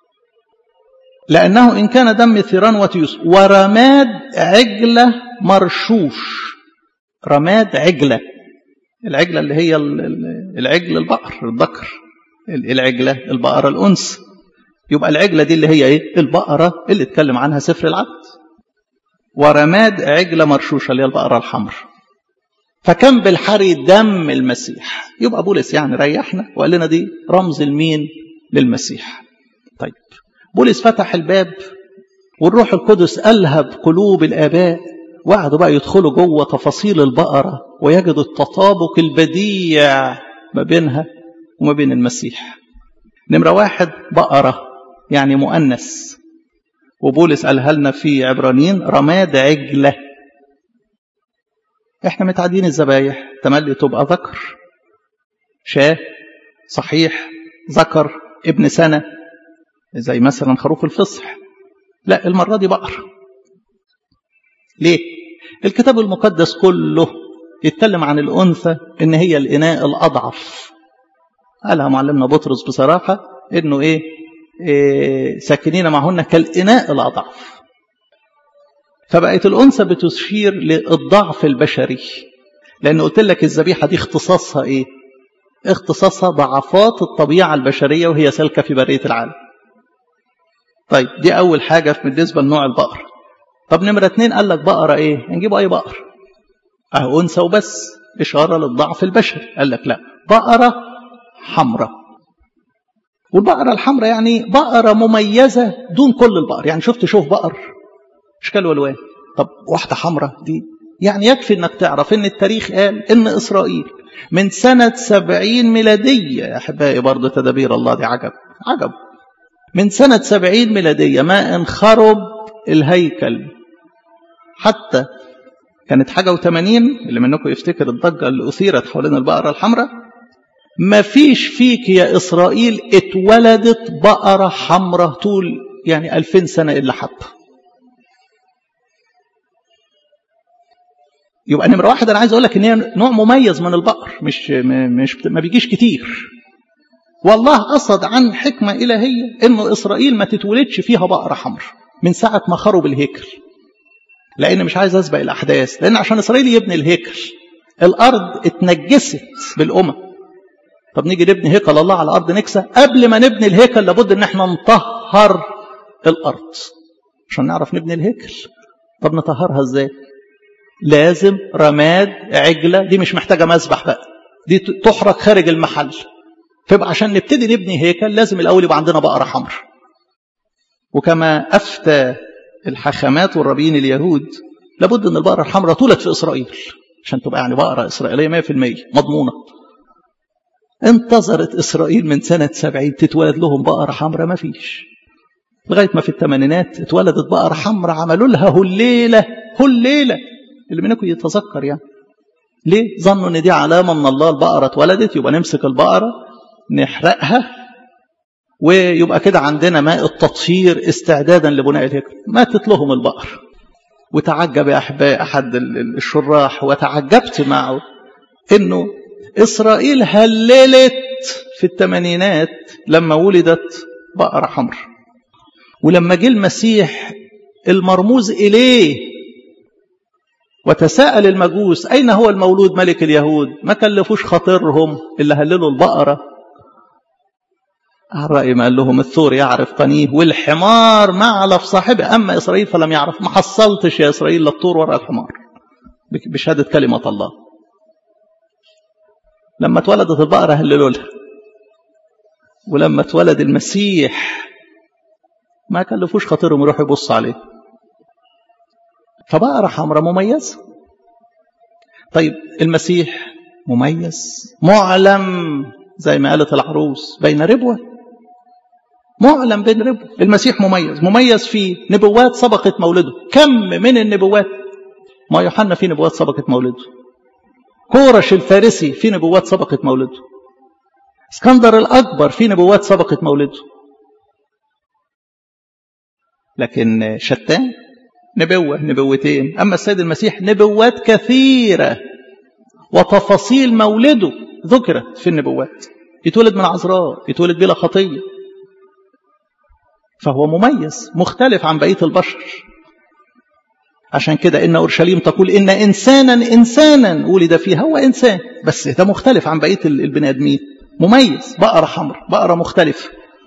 لأنه إن كان دم ثيران وتيوس ورماد عجلة مرشوش رماد عجلة العجلة اللي هي العجل البقر الذكر العجلة البقرة الأنس يبقى العجلة دي اللي هي إيه البقرة اللي اتكلم عنها سفر العبد ورماد عجلة مرشوشة اللي هي البقرة الحمر فكم بالحري دم المسيح يبقى بولس يعني ريحنا وقال لنا دي رمز المين للمسيح طيب بولس فتح الباب والروح القدس ألهب قلوب الآباء وقعدوا بقى يدخلوا جوه تفاصيل البقرة ويجدوا التطابق البديع ما بينها وما بين المسيح نمرة واحد بقرة يعني مؤنث وبولس قالها لنا في عبرانيين رماد عجلة احنا متعدين الذبايح تملي تبقى ذكر شاه صحيح ذكر ابن سنة زي مثلا خروف الفصح لا المرة دي بقر ليه الكتاب المقدس كله يتكلم عن الأنثى إن هي الإناء الأضعف قالها معلمنا بطرس بصراحة إنه إيه, إيه ساكنين معهن كالإناء الأضعف فبقت الأنثى بتشير للضعف البشري لأن قلت لك الذبيحة دي اختصاصها إيه اختصاصها ضعفات الطبيعة البشرية وهي سالكة في برية العالم طيب دي أول حاجة بالنسبة لنوع البقر طب نمرة اتنين قال لك بقرة ايه نجيب اي بقر اهو انثى وبس اشارة للضعف البشري قال لك لا بقرة حمراء والبقرة الحمراء يعني بقرة مميزة دون كل البقر يعني شفت شوف بقر اشكال والوان طب واحدة حمراء دي يعني يكفي انك تعرف ان التاريخ قال ان اسرائيل من سنة سبعين ميلادية يا احبائي برضه تدابير الله دي عجب عجب من سنة سبعين ميلادية ما انخرب الهيكل حتى كانت حاجة وثمانين اللي منكم يفتكر الضجة اللي أثيرت حوالين البقرة الحمراء ما فيش فيك يا إسرائيل اتولدت بقرة حمراء طول يعني ألفين سنة إلا حبة يبقى نمرة واحد أنا عايز أقول لك إن هي نوع مميز من البقر مش مش ما بيجيش كتير والله قصد عن حكمة إلهية إنه إسرائيل ما تتولدش فيها بقرة حمراء من ساعة ما خرب الهيكل لأن مش عايز أسبق الأحداث لأن عشان إسرائيل يبني الهيكل الأرض اتنجست بالأمم طب نيجي نبني هيكل الله على الأرض نكسى قبل ما نبني الهيكل لابد إن احنا نطهر الأرض عشان نعرف نبني الهيكل طب نطهرها إزاي لازم رماد عجلة دي مش محتاجة مسبح بقى دي تحرق خارج المحل فيبقى عشان نبتدي نبني هيكل لازم الأول يبقى عندنا بقرة حمر وكما أفتى الحاخامات والربيين اليهود لابد أن البقرة الحمراء تولد في إسرائيل عشان تبقى يعني بقرة إسرائيلية 100% مضمونة انتظرت إسرائيل من سنة 70 تتولد لهم بقرة حمراء ما فيش لغاية ما في الثمانينات اتولدت بقرة حمراء عملوا لها هليلة هليلة اللي منكم يتذكر يعني ليه؟ ظنوا ان دي علامة من الله البقرة اتولدت يبقى نمسك البقرة نحرقها ويبقى كده عندنا ماء التطهير استعدادا لبناء الهيكل ماتت لهم البقر وتعجب يا أحبائي أحد الشراح وتعجبت معه إنه إسرائيل هللت في الثمانينات لما ولدت بقرة حمر ولما جه المسيح المرموز إليه وتساءل المجوس أين هو المولود ملك اليهود ما كلفوش خاطرهم اللي هللوا البقرة على الرأي ما قال لهم الثور يعرف قنيه والحمار معلف صاحبه أما إسرائيل فلم يعرف ما حصلتش يا إسرائيل لا الطور ولا الحمار بشهادة كلمة الله لما اتولدت البقرة هللوا لها ولما اتولد المسيح ما كلفوش خاطرهم يروحوا يبصوا عليه فبقرة حمراء مميزة طيب المسيح مميز معلم زي ما قالت العروس بين ربوة معلم بين ربوة المسيح مميز مميز في نبوات سبقت مولده كم من النبوات ما يوحنا في نبوات سبقت مولده كورش الفارسي في نبوات سبقت مولده اسكندر الأكبر في نبوات سبقت مولده لكن شتان نبوة نبوتين أما السيد المسيح نبوات كثيرة وتفاصيل مولده ذكرت في النبوات يتولد من عذراء يتولد بلا خطية فهو مميز مختلف عن بقية البشر عشان كده إن أورشليم تقول إن إنسانا إنسانا ولد فيها هو إنسان بس ده مختلف عن بقية البني آدمين مميز بقرة حمر بقرة مختلفة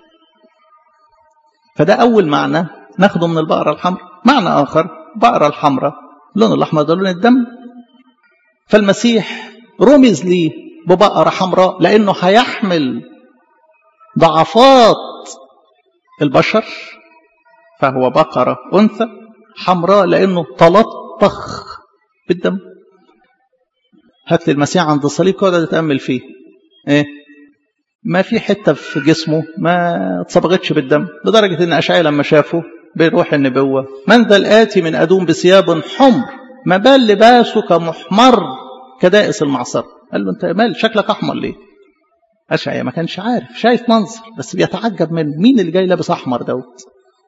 فده أول معنى ناخده من البقرة الحمراء معنى آخر بقرة الحمراء اللون الأحمر ده لون الدم فالمسيح رمز ليه ببقرة حمراء لأنه هيحمل ضعفات البشر فهو بقرة أنثى حمراء لأنه تلطخ بالدم هات لي المسيح عند الصليب كده تتأمل فيه إيه ما في حتة في جسمه ما اتصبغتش بالدم لدرجة ان أشعياء لما شافه بروح النبوة من ذا الآتي من أدوم بثياب حمر ما بال لباسك محمر كدائس المعصر قال له انت مال شكلك احمر ليه أشعياء ما كانش عارف شايف منظر بس بيتعجب من مين اللي جاي لابس احمر دوت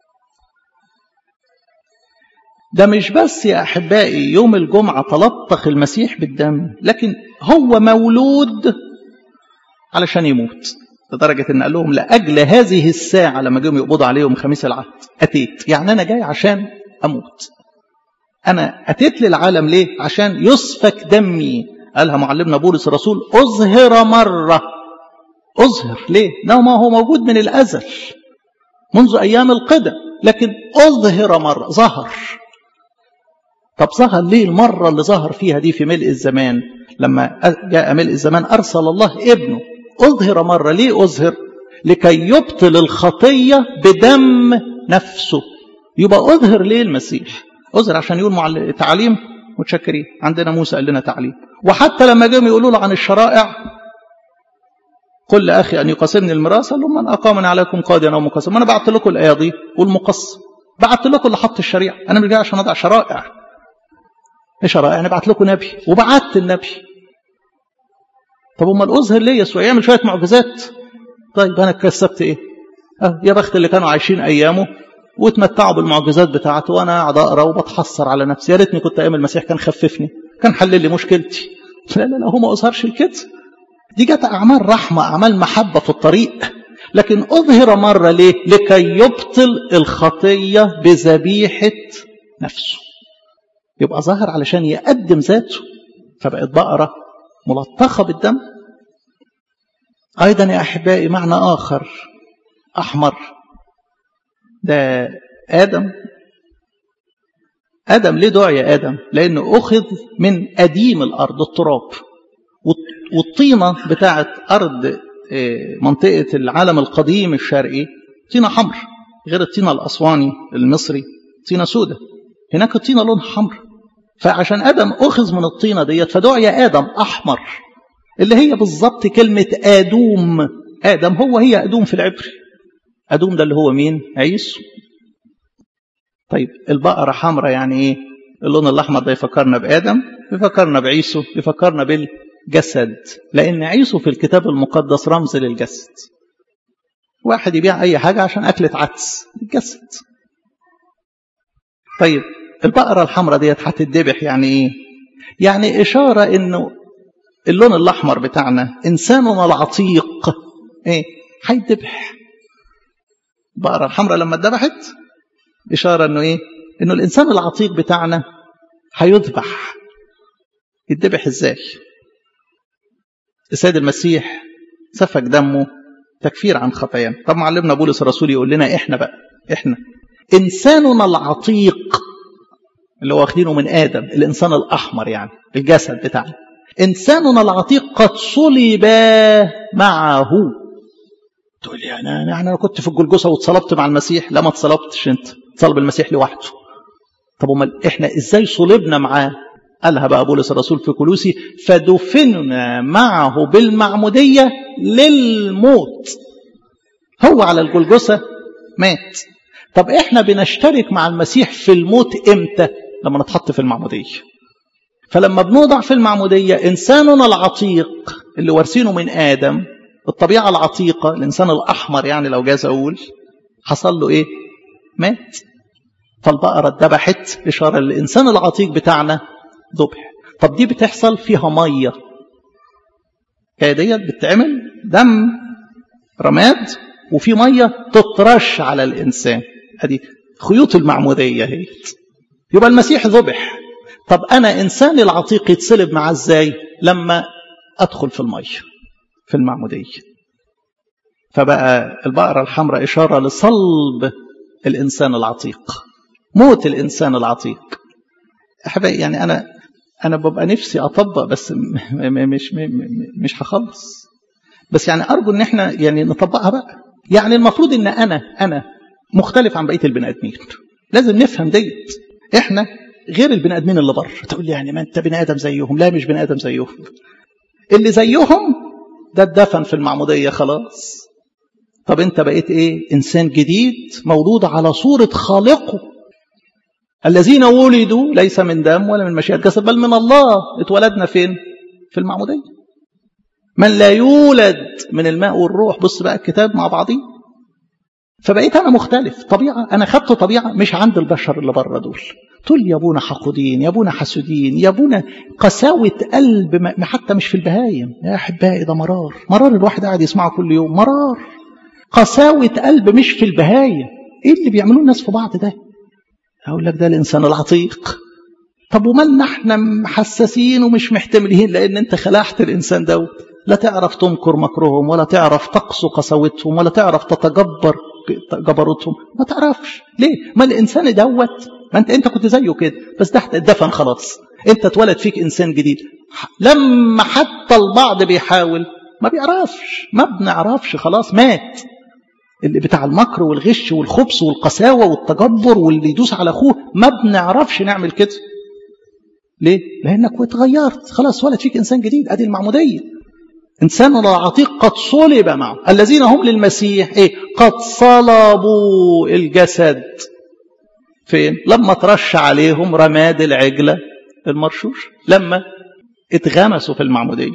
ده مش بس يا احبائي يوم الجمعه تلطخ المسيح بالدم لكن هو مولود علشان يموت لدرجة إن قال لهم لأجل هذه الساعة لما جم يقبضوا عليهم خميس العهد أتيت يعني أنا جاي عشان أموت أنا أتيت للعالم ليه عشان يسفك دمي قالها معلمنا بولس الرسول أظهر مرة أظهر ليه ده ما هو موجود من الأزل منذ أيام القدم لكن أظهر مرة ظهر طب ظهر ليه المرة اللي ظهر فيها دي في ملء الزمان لما جاء ملء الزمان أرسل الله ابنه أظهر مرة ليه أظهر لكي يبطل الخطية بدم نفسه يبقى أظهر ليه المسيح أظهر عشان يقول معل... تعليم متشكرين عندنا موسى قال لنا تعليم وحتى لما جم يقولوا له عن الشرائع قل لأخي أن يقاسمني الميراث قال لهم من أقامني عليكم قاضيا أو مقسم أنا بعت لكم الآية دي والمقسم بعت لكم اللي حط الشريعة أنا مش جاي عشان أضع شرائع ايه شرائع أنا بعت لكم نبي وبعت النبي طب امال اظهر ليه يسوع يعمل شويه معجزات طيب انا كسبت ايه اه يا بخت اللي كانوا عايشين ايامه وتمتعوا بالمعجزات بتاعته وانا قاعد اقرا وبتحسر على نفسي يا ريتني كنت ايام المسيح كان خففني كان حل لي مشكلتي لا لا لا هو ما اظهرش الكده دي جت اعمال رحمه اعمال محبه في الطريق لكن اظهر مره ليه لكي يبطل الخطيه بذبيحه نفسه يبقى ظاهر علشان يقدم ذاته فبقت بقره ملطخة بالدم أيضا يا أحبائي معنى آخر أحمر ده آدم آدم ليه دعي آدم لأنه أخذ من أديم الأرض التراب والطينة بتاعت أرض منطقة العالم القديم الشرقي طينة حمر غير الطينة الأسواني المصري طينة سودة هناك الطينة لونها حمر فعشان آدم أخذ من الطينة ديت فدعي آدم أحمر اللي هي بالظبط كلمة آدوم آدم هو هي أدوم في العبري أدوم ده اللي هو مين عيسو طيب البقرة حمراء يعني إيه اللون الأحمر ده يفكرنا بآدم يفكرنا بعيسو يفكرنا بالجسد لأن عيسو في الكتاب المقدس رمز للجسد واحد يبيع أي حاجة عشان أكلة عدس الجسد طيب البقرة الحمراء ديت هتتذبح يعني ايه يعني إشارة إنه اللون الأحمر بتاعنا إنساننا العتيق إيه هيتذبح البقرة الحمراء لما اتذبحت إشارة إنه إيه إنه الإنسان العتيق بتاعنا هيذبح يتذبح إزاي السيد المسيح سفك دمه تكفير عن خطايانا طب معلمنا بولس الرسول يقول لنا احنا بقى احنا انساننا العتيق اللي هو واخدينه من ادم الانسان الاحمر يعني الجسد بتاعنا انساننا العتيق قد صلب معه تقول لي انا انا انا كنت في الجلجسه واتصلبت مع المسيح لا ما اتصلبتش انت صلب المسيح لوحده طب امال احنا ازاي صلبنا معاه قالها بقى بولس الرسول في كلوسي فدفننا معه بالمعموديه للموت هو على الجلجسه مات طب احنا بنشترك مع المسيح في الموت امتى لما نتحط في المعموديه فلما بنوضع في المعموديه انساننا العتيق اللي وارثينه من ادم الطبيعه العتيقه الانسان الاحمر يعني لو جاز اقول حصل له ايه مات فالبقره اتذبحت اشاره للانسان العتيق بتاعنا ذبح طب دي بتحصل فيها ميه هي ديت بتتعمل دم رماد وفي ميه تطرش على الانسان ادي خيوط المعموديه هي يبقى المسيح ذبح طب انا انساني العتيق يتصلب معاه ازاي لما ادخل في الميه في المعموديه فبقى البقره الحمراء اشاره لصلب الانسان العتيق موت الانسان العتيق احبائي يعني انا انا ببقى نفسي اطبق بس مش مش هخلص بس يعني ارجو ان احنا يعني نطبقها بقى يعني المفروض ان انا انا مختلف عن بقيه البني ادمين لازم نفهم ديت احنا غير البني ادمين اللي بره تقول لي يعني ما انت بني ادم زيهم لا مش بني ادم زيهم اللي زيهم ده اتدفن في المعموديه خلاص طب انت بقيت ايه انسان جديد مولود على صوره خالقه الذين ولدوا ليس من دم ولا من مشيئة جسد بل من الله اتولدنا فين في المعمودية من لا يولد من الماء والروح بص بقى الكتاب مع بعضيه فبقيت انا مختلف طبيعه انا خدت طبيعه مش عند البشر اللي بره دول تقول يا ابونا حقودين يا ابونا حسودين يا ابونا قساوه قلب ما حتى مش في البهايم يا احبائي ده مرار مرار الواحد قاعد يسمعه كل يوم مرار قساوه قلب مش في البهايم ايه اللي بيعملوه الناس في بعض ده اقول لك ده الانسان العتيق طب ومالنا احنا حساسين ومش محتملين لان انت خلعت الانسان دوت لا تعرف تنكر مكرهم ولا تعرف تقسو قساوتهم ولا تعرف تتجبر جبروتهم ما تعرفش ليه ما الانسان دوت ما انت انت كنت زيه كده بس تحت اتدفن خلاص انت اتولد فيك انسان جديد لما حتى البعض بيحاول ما بيعرفش ما بنعرفش خلاص مات اللي بتاع المكر والغش والخبث والقساوه والتجبر واللي يدوس على اخوه ما بنعرفش نعمل كده ليه لانك اتغيرت خلاص ولد فيك انسان جديد ادي المعموديه انسان العتيق قد صلب معه الذين هم للمسيح ايه قد صلبوا الجسد فين لما ترش عليهم رماد العجله المرشوش لما اتغمسوا في المعموديه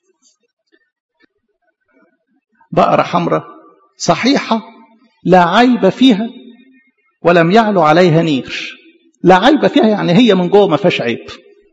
بقره حمراء صحيحه لا عيب فيها ولم يعلو عليها نير لا عيب فيها يعني هي من جوه ما فيهاش عيب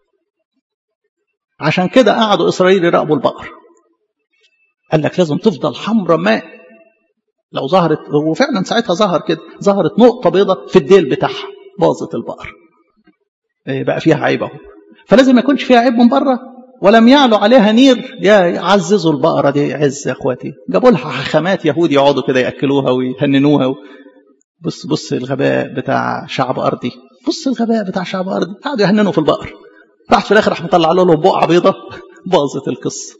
عشان كده قعدوا اسرائيل يراقبوا البقر قال لك لازم تفضل حمراء ماء لو ظهرت وفعلا ساعتها ظهر كده ظهرت نقطة بيضة في الديل بتاعها باظت البقر بقى فيها عيب اهو فلازم ما يكونش فيها عيب من بره ولم يعلو عليها نير يا عززوا البقرة دي عز يا اخواتي جابوا لها حخامات يهود يقعدوا كده ياكلوها ويهننوها و... بص بص الغباء بتاع شعب ارضي بص الغباء بتاع شعب ارضي قعدوا يهننوا في البقر راح في الاخر راح مطلع له بقعه بيضه باظت القصه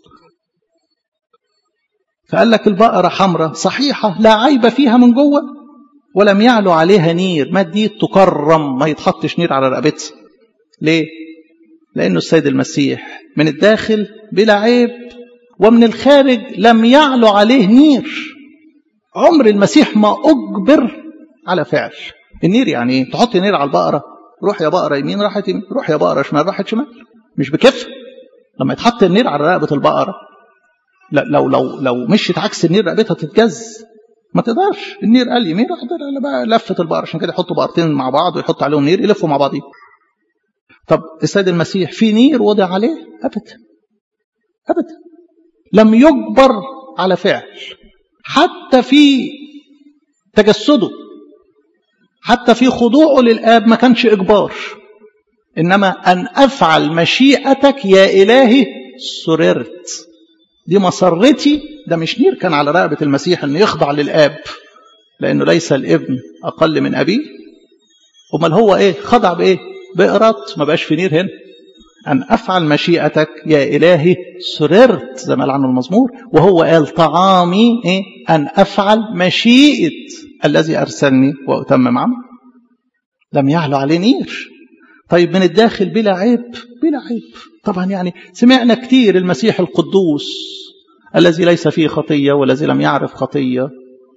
فقال لك البقرة حمراء صحيحة لا عيب فيها من جوه ولم يعلو عليها نير ما دي تكرم ما يتحطش نير على رقبتها ليه؟ لأنه السيد المسيح من الداخل بلا عيب ومن الخارج لم يعلو عليه نير عمر المسيح ما أجبر على فعل النير يعني ايه؟ تحط نير على البقرة روح يا بقرة يمين راحت يمين روح يا بقرة شمال راحت شمال مش بكف لما يتحط النير على رقبة البقرة لا لو لو لو مشيت عكس النير رقبتها تتجز ما تقدرش النير قال يمين راح بقى لفت البقره عشان كده يحطوا بقرتين مع بعض ويحطوا عليهم نير يلفوا مع بعضهم طب السيد المسيح في نير وضع عليه ابدا ابدا لم يجبر على فعل حتى في تجسده حتى في خضوعه للاب ما كانش اجبار انما ان افعل مشيئتك يا الهي سررت دي مسرتي ده مش نير كان على رقبة المسيح أنه يخضع للآب لأنه ليس الابن أقل من أبيه أمال هو إيه خضع بإيه بإرادته ما بقاش في نير هنا أن أفعل مشيئتك يا إلهي سررت زي ما قال عنه المزمور وهو قال طعامي إيه؟ أن أفعل مشيئة الذي أرسلني وأتمم عمل لم يعلو عليه نير طيب من الداخل بلا عيب بلا عيب طبعا يعني سمعنا كتير المسيح القدوس الذي ليس فيه خطية والذي لم يعرف خطية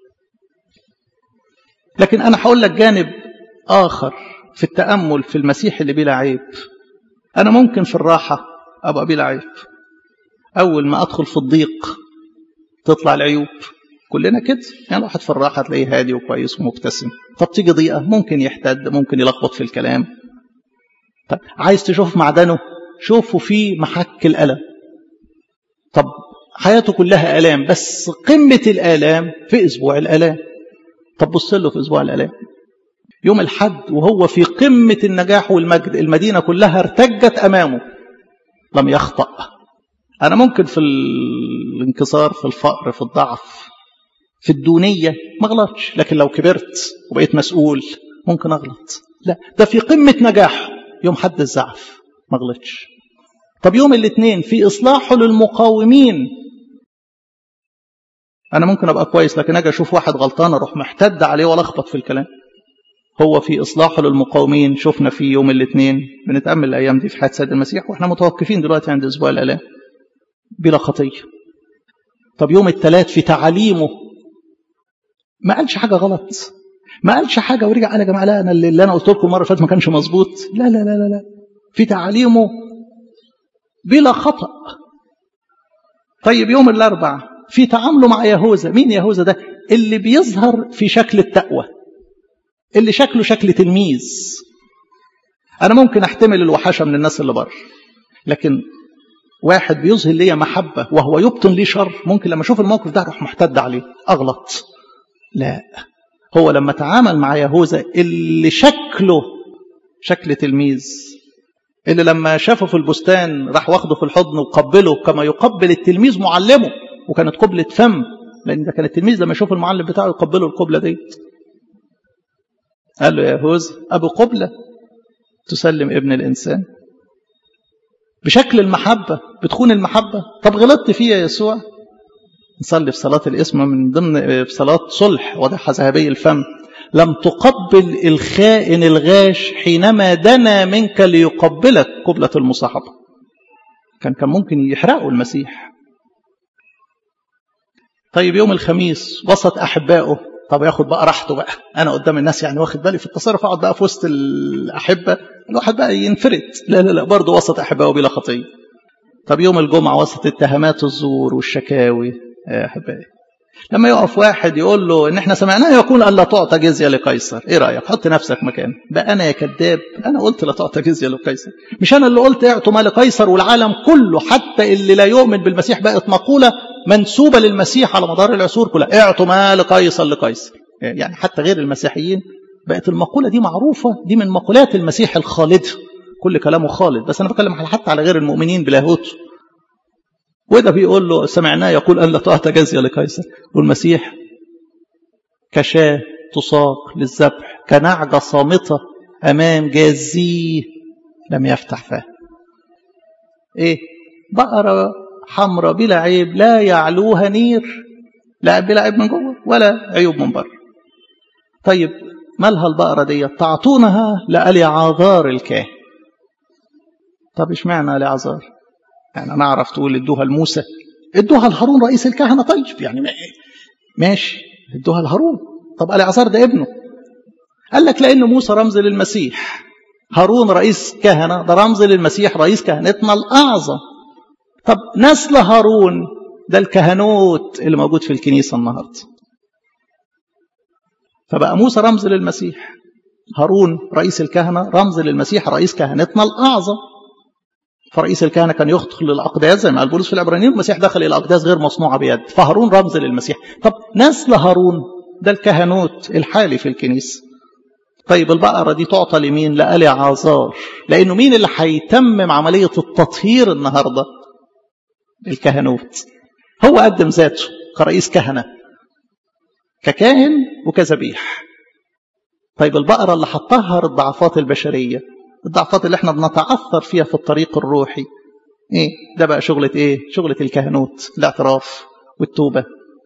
لكن أنا هقول لك جانب آخر في التأمل في المسيح اللي بلا عيب أنا ممكن في الراحة أبقى بلا عيب أول ما أدخل في الضيق تطلع العيوب كلنا كده يعني واحد في الراحة تلاقيه هادي وكويس ومبتسم طب تيجي ضيقة ممكن يحتد ممكن يلخبط في الكلام طب عايز تشوف معدنه شوفه في محك الألم طب حياته كلها آلام بس قمة الآلام في أسبوع الآلام طب بص له في أسبوع الآلام يوم الحد وهو في قمة النجاح والمجد المدينة كلها ارتجت أمامه لم يخطأ أنا ممكن في الانكسار في الفقر في الضعف في الدونية ما غلطش لكن لو كبرت وبقيت مسؤول ممكن أغلط لا ده في قمة نجاحه يوم حد الزعف ما غلطش طب يوم الاثنين في إصلاحه للمقاومين أنا ممكن أبقى كويس لكن أجي أشوف واحد غلطان أروح محتد عليه وألخبط في الكلام هو في إصلاحه للمقاومين شفنا في يوم الاثنين بنتأمل الأيام دي في حياة سيد المسيح وإحنا متوقفين دلوقتي عند أسبوع الآلام بلا خطية طب يوم الثلاث في تعاليمه ما قالش حاجة غلط ما قالش حاجة ورجع قال يا جماعة لا أنا اللي أنا قلت لكم مرة فاتت ما كانش مظبوط لا لا لا لا لا في تعاليمه بلا خطأ طيب يوم الأربع في تعامله مع يهوذا مين يهوذا ده اللي بيظهر في شكل التقوى اللي شكله شكل تلميذ أنا ممكن أحتمل الوحشة من الناس اللي بره لكن واحد بيظهر لي محبة وهو يبطن لي شر ممكن لما أشوف الموقف ده أروح محتد عليه أغلط لا هو لما تعامل مع يهوذا اللي شكله شكل تلميذ اللي لما شافه في البستان راح واخده في الحضن وقبله كما يقبل التلميذ معلمه وكانت قبلة فم لأن ده كان التلميذ لما يشوف المعلم بتاعه يقبله القبلة ديت قال له يا يهوذا أبو قبلة تسلم ابن الإنسان بشكل المحبة بتخون المحبة طب غلطت فيه يا يسوع نصلي في صلاة الاسم من ضمن في صلاة صلح وضعها ذهبي الفم لم تقبل الخائن الغاش حينما دنا منك ليقبلك قبلة المصاحبة كان كان ممكن يحرقوا المسيح طيب يوم الخميس وسط أحبائه طب ياخد بقى راحته بقى أنا قدام الناس يعني واخد بالي في التصرف أقعد بقى في وسط الأحبة الواحد بقى ينفرد لا لا لا برضه وسط أحبائه بلا خطية طب يوم الجمعة وسط اتهامات الزور والشكاوي يا أحبائي لما يقف واحد يقول له ان احنا سمعناه يقول ان لا تعطى جزيه لقيصر ايه رايك حط نفسك مكان بقى انا يا كذاب انا قلت لا تعطى جزيه لقيصر مش انا اللي قلت اعطوا ما لقيصر والعالم كله حتى اللي لا يؤمن بالمسيح بقت مقوله منسوبه للمسيح على مدار العصور كلها اعطوا ما لقيصر لقيصر يعني حتى غير المسيحيين بقت المقوله دي معروفه دي من مقولات المسيح الخالد كل كلامه خالد بس انا بتكلم حتى على غير المؤمنين بلاهوته وده بيقول له سمعناه يقول أن لا تعطى جزية لقيصر والمسيح كشاة تساق للذبح كنعجة صامتة أمام جازيه لم يفتح فاه إيه بقرة حمراء بلا عيب لا يعلوها نير لا بلا عيب من جوه ولا عيوب من بره طيب مالها البقرة دي تعطونها لأليعاذار الكاهن طب اشمعنى لعذار يعني انا اعرف تقول ادوها لموسى ادوها لهارون رئيس الكهنه طيب يعني ماشي ادوها لهارون طب العزار ده ابنه قال لك لان موسى رمز للمسيح هارون رئيس كهنه ده رمز للمسيح رئيس كهنتنا الاعظم طب نسل هارون ده الكهنوت اللي موجود في الكنيسه النهارده فبقى موسى رمز للمسيح هارون رئيس الكهنه رمز للمسيح رئيس كهنتنا الاعظم فرئيس الكهنة كان يدخل للأقداس زي ما قال بولس في العبرانيين المسيح دخل إلى الأقداس غير مصنوعة بيد فهارون رمز للمسيح طب نسل هارون ده الكهنوت الحالي في الكنيسة طيب البقرة دي تعطى لمين لآل عازار لأنه مين اللي هيتمم عملية التطهير النهاردة الكهنوت هو قدم ذاته كرئيس كهنة ككاهن وكذبيح طيب البقرة اللي هتطهر الضعفات البشرية الضعفات اللي احنا بنتعثر فيها في الطريق الروحي ايه ده بقى شغلة ايه شغلة الكهنوت الاعتراف والتوبة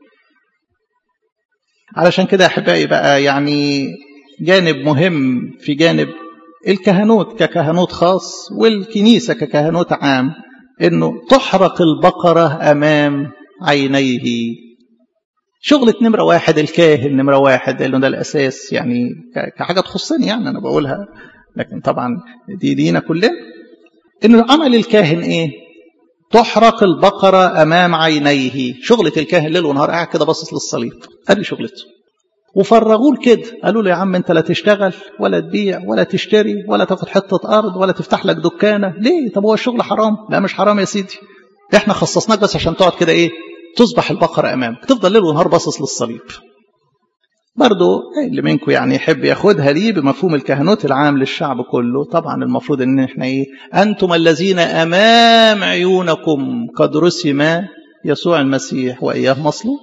علشان كده احبائي بقى يعني جانب مهم في جانب الكهنوت ككهنوت خاص والكنيسة ككهنوت عام انه تحرق البقرة امام عينيه شغلة نمرة واحد الكاهن نمرة واحد لأنه ده الأساس يعني كحاجة تخصني يعني أنا بقولها لكن طبعا دي دينا كلنا إنه عمل الكاهن إيه؟ تحرق البقرة أمام عينيه شغلة الكاهن ليل ونهار قاعد كده باصص للصليب أدي شغلته وفرغوه كده قالوا له يا عم أنت لا تشتغل ولا تبيع ولا تشتري ولا تاخد حتة أرض ولا تفتح لك دكانة ليه؟ طب هو الشغل حرام؟ لا مش حرام يا سيدي احنا خصصناك بس عشان تقعد كده ايه تصبح البقرة أمامك تفضل ليل ونهار باصص للصليب برضو اللي منكم يعني يحب ياخدها لي بمفهوم الكهنوت العام للشعب كله طبعا المفروض ان احنا ايه انتم الذين امام عيونكم قد رسم يسوع المسيح واياه مصلوب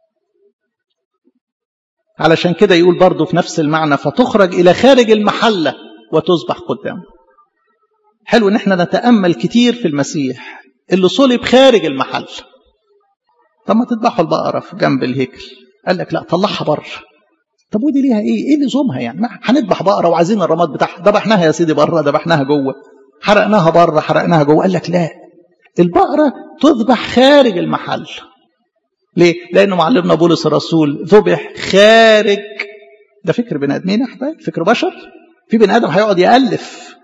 علشان كده يقول برضو في نفس المعنى فتخرج الى خارج المحله وتصبح قدامه حلو ان احنا نتامل كتير في المسيح اللي صلب خارج المحل طب ما تذبحوا البقره في جنب الهيكل قال لك لا طلعها بره طب ودي ليها ايه ايه لزومها يعني هنذبح بقره وعايزين الرماد بتاعها ذبحناها يا سيدي بره ذبحناها جوه حرقناها بره حرقناها جوه قال لك لا البقره تذبح خارج المحل ليه لانه معلمنا بولس الرسول ذبح خارج ده فكر بني ادمين يا احباب فكر بشر في بني ادم هيقعد يالف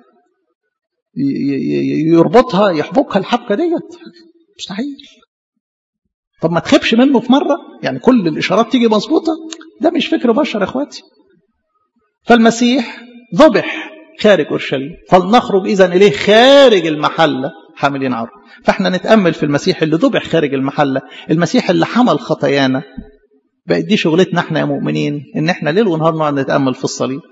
يربطها يحبكها الحبكه ديت مستحيل طب ما تخبش منه في مرة يعني كل الإشارات تيجي مظبوطة ده مش فكر بشر يا أخواتي فالمسيح ذبح خارج أورشليم فلنخرج إذا إليه خارج المحلة حاملين عرض فإحنا نتأمل في المسيح اللي ذبح خارج المحلة المسيح اللي حمل خطايانا بقت دي شغلتنا احنا يا مؤمنين ان احنا ليل ونهار نقعد نتأمل في الصليب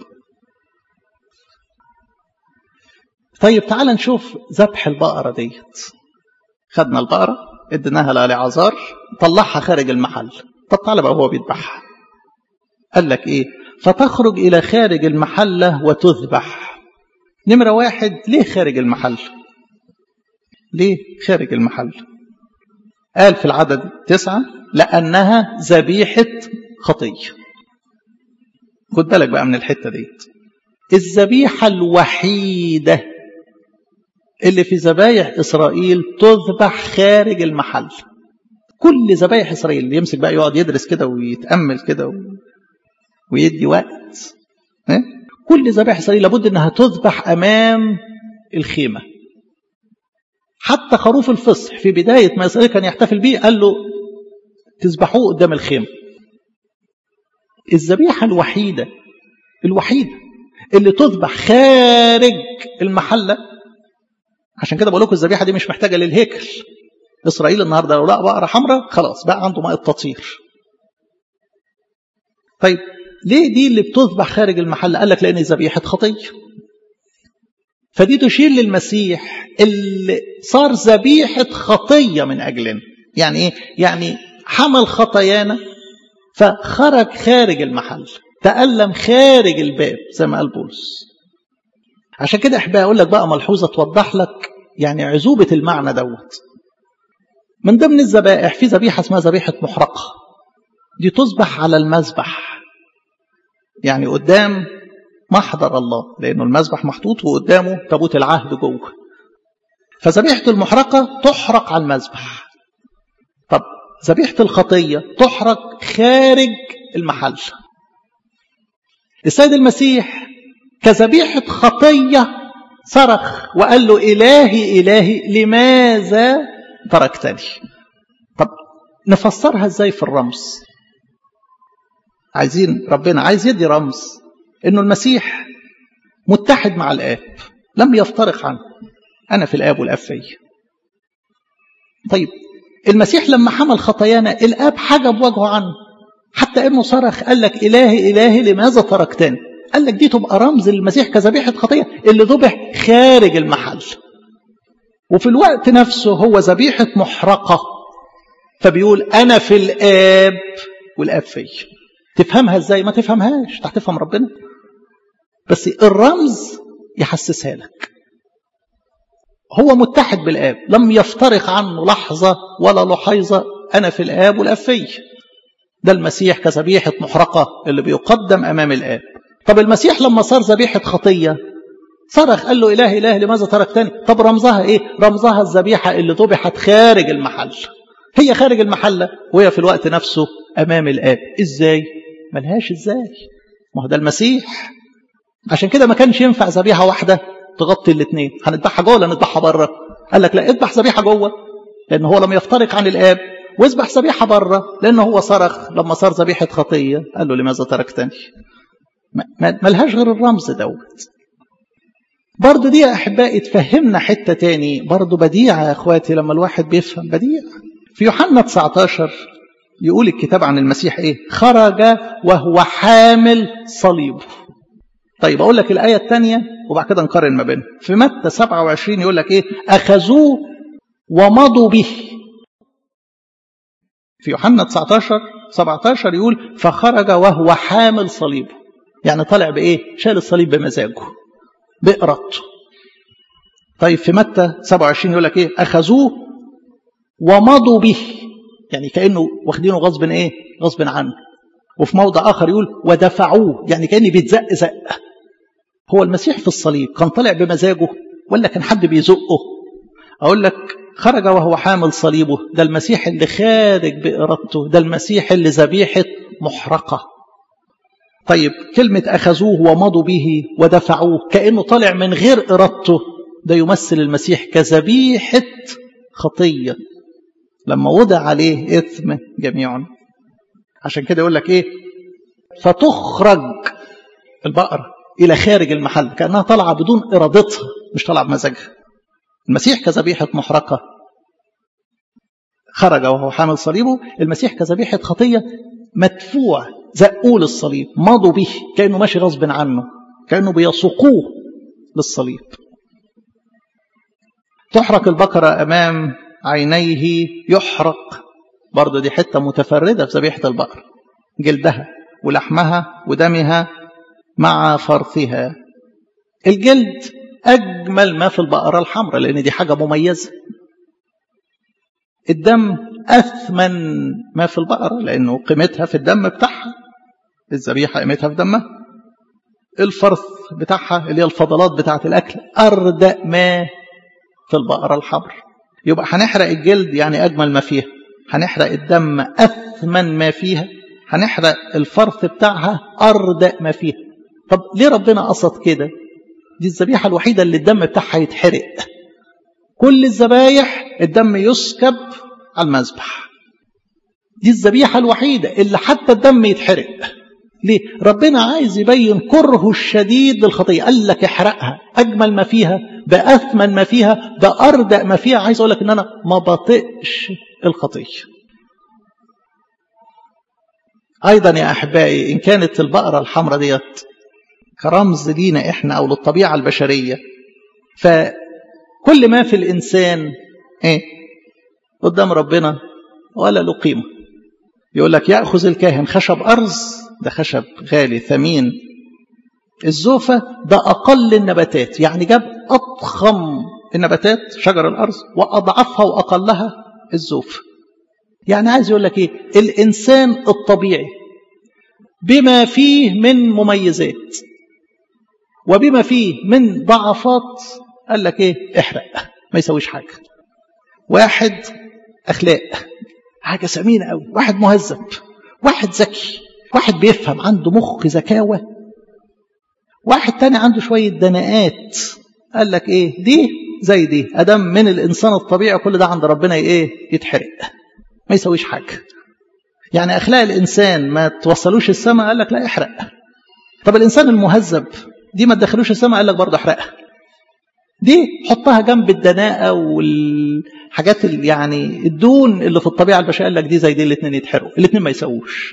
طيب تعال نشوف ذبح البقرة ديت خدنا البقرة اديناها لعازار طلعها خارج المحل طب تعالى بقى هو بيذبحها قال لك ايه فتخرج الى خارج المحله وتذبح نمره واحد ليه خارج المحل ليه خارج المحل قال في العدد تسعة لأنها ذبيحة خطية خد بالك بقى من الحتة ديت الذبيحة الوحيدة اللي في ذبايح إسرائيل تذبح خارج المحل كل ذبايح إسرائيل اللي يمسك بقى يقعد يدرس كده ويتأمل كده و... ويدي وقت كل ذبائح إسرائيل لابد أنها تذبح أمام الخيمة حتى خروف الفصح في بداية ما إسرائيل كان يحتفل به قال له تذبحوه قدام الخيمة الذبيحة الوحيدة الوحيدة اللي تذبح خارج المحلة عشان كده بقول لكم الذبيحه دي مش محتاجه للهيكل اسرائيل النهارده لو لقى بقره حمراء خلاص بقى عنده ماء التطهير طيب ليه دي اللي بتذبح خارج المحل قال لك لان ذبيحه خطيه فدي تشير للمسيح اللي صار ذبيحه خطيه من اجلنا يعني ايه يعني حمل خطايانا فخرج خارج المحل تألم خارج الباب زي ما قال بولس عشان كده احبها اقول لك بقى ملحوظه توضح لك يعني عذوبه المعنى دوت من ضمن الذبائح في ذبيحه اسمها ذبيحه محرقه دي تذبح على المذبح يعني قدام محضر الله لانه المذبح محطوط وقدامه تابوت العهد جوه فذبيحه المحرقه تحرق على المذبح طب ذبيحه الخطيه تحرق خارج المحل السيد المسيح كذبيحة خطية صرخ وقال له إلهي إلهي لماذا تركتني طب نفسرها ازاي في الرمز عايزين ربنا عايز يدي رمز انه المسيح متحد مع الآب لم يفترق عنه أنا في الآب والآب فيا طيب المسيح لما حمل خطايانا الآب حجب وجهه عنه حتى انه صرخ قال لك إلهي إلهي لماذا تركتني قال لك دي تبقى رمز للمسيح كذبيحة خطية اللي ذبح خارج المحل وفي الوقت نفسه هو ذبيحة محرقة فبيقول أنا في الآب والآب فيا تفهمها ازاي ما تفهمهاش هتفهم ربنا بس الرمز يحسسها لك هو متحد بالآب لم يفترق عنه لحظة ولا لحيظة أنا في الآب والآب فيا ده المسيح كذبيحة محرقة اللي بيقدم أمام الآب طب المسيح لما صار ذبيحة خطية صرخ قال له إله إله لماذا تركتني طب رمزها إيه رمزها الذبيحة اللي ذبحت خارج المحل هي خارج المحلة وهي في الوقت نفسه أمام الآب إزاي ملهاش إزاي ما هو ده المسيح عشان كده ما كانش ينفع ذبيحة واحدة تغطي الاثنين هنذبحها جوه ولا نذبحها بره قال لك لا اذبح ذبيحة جوه لأن هو لم يفترق عن الآب واذبح ذبيحة بره لأنه هو صرخ لما صار ذبيحة خطية قال له لماذا تركتني ملهاش غير الرمز دوت برضو دي يا أحبائي تفهمنا حتة تاني برضو بديعة يا أخواتي لما الواحد بيفهم بديع في يوحنا 19 يقول الكتاب عن المسيح إيه خرج وهو حامل صليبه طيب أقول لك الآية الثانية وبعد كده نقارن ما بينهم في متى 27 يقول لك إيه أخذوه ومضوا به في يوحنا 19 17 يقول فخرج وهو حامل صليبه يعني طالع بإيه شال الصليب بمزاجه بإرادته طيب في متى 27 يقول لك إيه أخذوه ومضوا به يعني كأنه واخدينه غصب إيه غصب عنه وفي موضع آخر يقول ودفعوه يعني كأنه بيتزق زق هو المسيح في الصليب كان طالع بمزاجه ولا كان حد بيزقه أقول لك خرج وهو حامل صليبه ده المسيح اللي خارج بإرادته ده المسيح اللي ذبيحة محرقة طيب كلمة أخذوه ومضوا به ودفعوه كأنه طالع من غير إرادته ده يمثل المسيح كذبيحة خطية لما وضع عليه إثم جميعا عشان كده يقول لك إيه فتخرج البقرة إلى خارج المحل كأنها طالعة بدون إرادتها مش طالعة بمزاجها المسيح كذبيحة محرقة خرج وهو حامل صليبه المسيح كذبيحة خطية مدفوع زقوه للصليب مضوا به كأنه ماشي غصب عنه كأنه بيسوقوه للصليب تحرق البقرة أمام عينيه يحرق برضه دي حتة متفردة في ذبيحة البقرة جلدها ولحمها ودمها مع فرثها الجلد أجمل ما في البقرة الحمراء لأن دي حاجة مميزة الدم أثمن ما في البقرة لأنه قيمتها في الدم بتاعها الذبيحة قيمتها في دمها الفرث بتاعها اللي هي الفضلات بتاعة الأكل أردأ ما في البقرة الحمر يبقى هنحرق الجلد يعني أجمل ما فيها هنحرق الدم أثمن ما فيها هنحرق الفرث بتاعها أردأ ما فيها طب ليه ربنا قصد كده دي الذبيحة الوحيدة اللي الدم بتاعها يتحرق كل الذبايح الدم يسكب على المذبح دي الذبيحة الوحيدة اللي حتى الدم يتحرق ليه؟ ربنا عايز يبين كرهه الشديد للخطية قال لك احرقها أجمل ما فيها بأثمن ما فيها بأردأ ما فيها عايز أقول لك إن أنا ما بطئش الخطية أيضا يا أحبائي إن كانت البقرة الحمراء ديت كرمز لينا إحنا أو للطبيعة البشرية فكل ما في الإنسان إيه قدام ربنا ولا له قيمة يقول لك يأخذ الكاهن خشب أرز ده خشب غالي ثمين الزوفة ده أقل النباتات يعني جاب أضخم النباتات شجر الأرز وأضعفها وأقلها الزوفة يعني عايز يقول لك إيه الإنسان الطبيعي بما فيه من مميزات وبما فيه من ضعفات قال لك إيه احرق ما يسويش حاجة واحد أخلاق حاجة ثمينة قوي واحد مهذب واحد ذكي واحد بيفهم عنده مخ ذكاوة واحد تاني عنده شوية دناءات قال لك ايه دي زي دي ادم من الانسان الطبيعي كل ده عند ربنا ايه يتحرق ما يسويش حاجة يعني اخلاق الانسان ما توصلوش السماء قال لك لا احرق طب الانسان المهذب دي ما تدخلوش السماء قال لك برضه احرقها دي حطها جنب الدناءة والحاجات اللي يعني الدون اللي في الطبيعة البشرية قال لك دي زي دي الاثنين يتحرقوا الاثنين ما يسووش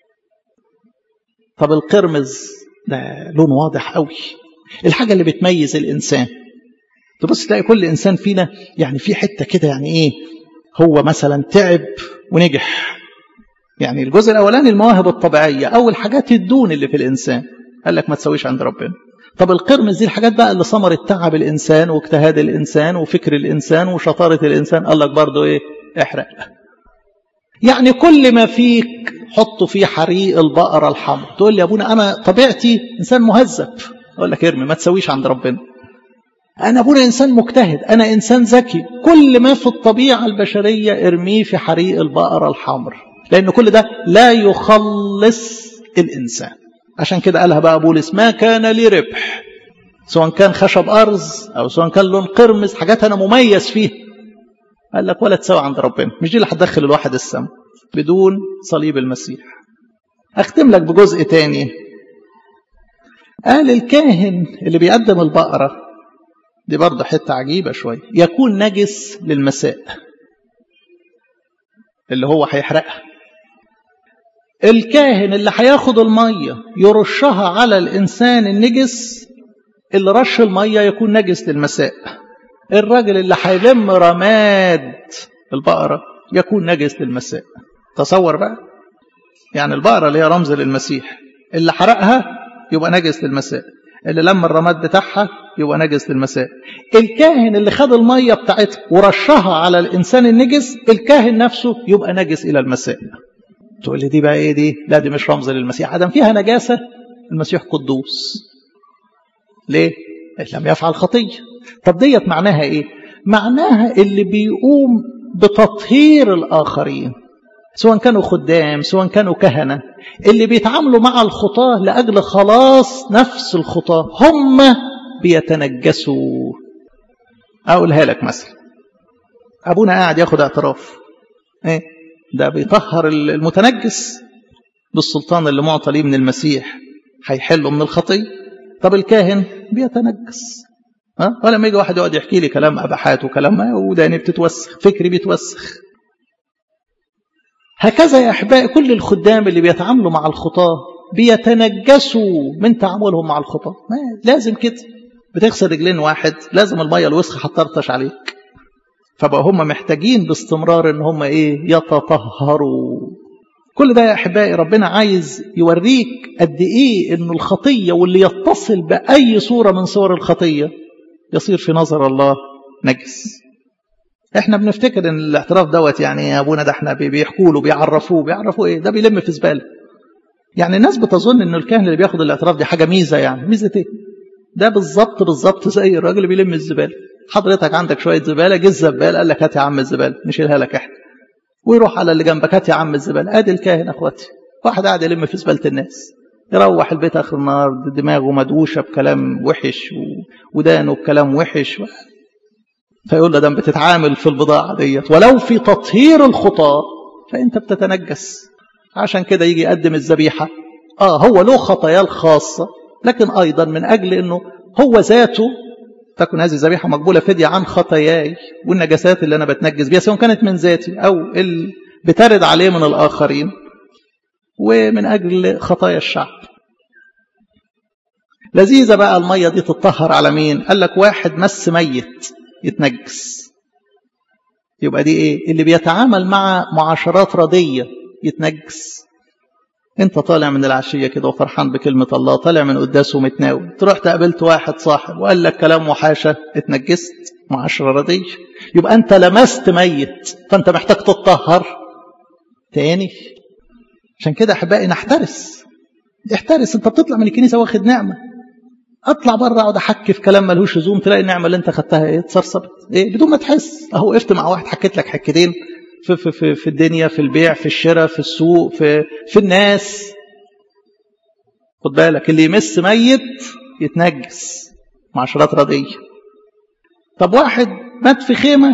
طب القرمز ده لون واضح قوي الحاجة اللي بتميز الإنسان تبص تلاقي كل إنسان فينا يعني في حتة كده يعني إيه هو مثلا تعب ونجح يعني الجزء الاولاني المواهب الطبيعيه اول حاجات الدون اللي في الانسان قال لك ما تسويش عند ربنا طب القرمز دي الحاجات بقى اللي ثمرت تعب الانسان واجتهاد الانسان وفكر الانسان وشطاره الانسان قال لك برضه ايه احرق يعني كل ما فيك حطه في حريق البقرة الحمر تقول لي يا ابونا أنا طبيعتي إنسان مهذب أقول لك ارمي ما تسويش عند ربنا أنا أبونا إنسان مجتهد أنا إنسان ذكي كل ما في الطبيعة البشرية ارميه في حريق البقرة الحمر لأن كل ده لا يخلص الإنسان عشان كده قالها بقى بولس ما كان لي ربح سواء كان خشب أرز أو سواء كان لون قرمز حاجات أنا مميز فيها قال لك ولا تساوي عند ربنا مش دي اللي هتدخل الواحد السماء بدون صليب المسيح أختم لك بجزء تاني قال الكاهن اللي بيقدم البقرة دي برضه حتة عجيبة شوية يكون نجس للمساء اللي هو هيحرقها الكاهن اللي هياخد المية يرشها على الإنسان النجس اللي رش المية يكون نجس للمساء الراجل اللي هيلم رماد البقرة يكون نجس للمساء تصور بقى يعني البقرة اللي هي رمز للمسيح اللي حرقها يبقى نجس للمساء اللي لم الرماد بتاعها يبقى نجس للمساء الكاهن اللي خد المية بتاعتها ورشها على الإنسان النجس الكاهن نفسه يبقى نجس إلى المساء تقول لي دي بقى ايه دي لا دي مش رمز للمسيح عدم فيها نجاسة المسيح قدوس ليه لم يفعل خطية طب ديت معناها ايه معناها اللي بيقوم بتطهير الآخرين سواء كانوا خدام سواء كانوا كهنة اللي بيتعاملوا مع الخطاة لأجل خلاص نفس الخطاة هم بيتنجسوا أقولها لك مثلا أبونا قاعد ياخد اعتراف إيه؟ ده بيطهر المتنجس بالسلطان اللي معطى ليه من المسيح هيحله من الخطية طب الكاهن بيتنجس ها ولما يجي واحد يقعد يحكي لي كلام اباحات وكلام وداني بتتوسخ فكري بيتوسخ هكذا يا احبائي كل الخدام اللي بيتعاملوا مع الخطاه بيتنجسوا من تعاملهم مع الخطاه لازم كده بتغسل رجلين واحد لازم الميه الوسخه هتطرطش عليك فبقى هم محتاجين باستمرار ان هم ايه يتطهروا كل ده يا احبائي ربنا عايز يوريك قد ايه ان الخطيه واللي يتصل باي صوره من صور الخطيه يصير في نظر الله نجس احنا بنفتكر ان الاعتراف دوت يعني يا ابونا ده احنا بيحكوا له بيعرفوه بيعرفوا ايه ده بيلم في زباله يعني الناس بتظن ان الكاهن اللي بياخد الاعتراف دي حاجه ميزه يعني ميزه ايه ده بالظبط بالظبط زي الراجل اللي بيلم الزباله حضرتك عندك شويه زباله جه الزبال قال لك هات يا عم الزباله نشيلها لك احنا ويروح على اللي جنبك هات يا عم الزباله ادي الكاهن اخواتي واحد قاعد يلم في زباله الناس يروح البيت اخر النهار دماغه مدوشه بكلام وحش ودانه بكلام وحش فيقول له ده بتتعامل في البضاعه ديت ولو في تطهير الخطاه فانت بتتنجس عشان كده يجي يقدم الذبيحه اه هو له خطاياه الخاصه لكن ايضا من اجل انه هو ذاته تكن هذه الذبيحه مقبوله فديه عن خطاياي والنجاسات اللي انا بتنجس بيها سواء كانت من ذاتي او اللي بترد عليه من الاخرين ومن اجل خطايا الشعب لذيذه بقى الميه دي تتطهر على مين قال لك واحد مس ميت يتنجس يبقى دي ايه اللي بيتعامل مع معاشرات رديه يتنجس انت طالع من العشيه كده وفرحان بكلمه الله طالع من قداسه متناول تروح تقابلت واحد صاحب وقال لك كلام وحاشه اتنجست معاشره رديه يبقى انت لمست ميت فانت محتاج تتطهر تاني عشان كده احبائي نحترس احترس انت بتطلع من الكنيسه واخد نعمه اطلع بره اقعد احكي في كلام ملهوش لزوم تلاقي النعمه اللي انت خدتها ايه اتسرسبت ايه بدون ما تحس اهو وقفت مع واحد حكيت لك حكتين في, في, في, في الدنيا في البيع في الشراء في السوق في, في الناس خد بالك اللي يمس ميت يتنجس معاشرات رديه طب واحد مات في خيمه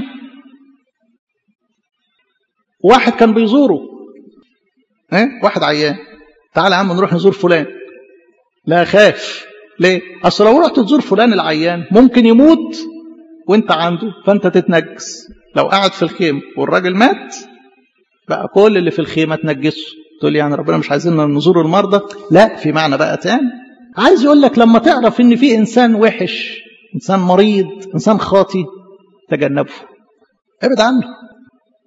واحد كان بيزوره ايه واحد عيان تعال يا عم نروح نزور فلان لا خاف ليه اصل لو رحت تزور فلان العيان ممكن يموت وانت عنده فانت تتنجس لو قعد في الخيمه والراجل مات بقى كل اللي في الخيمه تنجسه تقول لي يعني ربنا مش عايزيننا نزور المرضى لا في معنى بقى تاني عايز يقول لك لما تعرف ان في انسان وحش انسان مريض انسان خاطي تجنبه ابعد عنه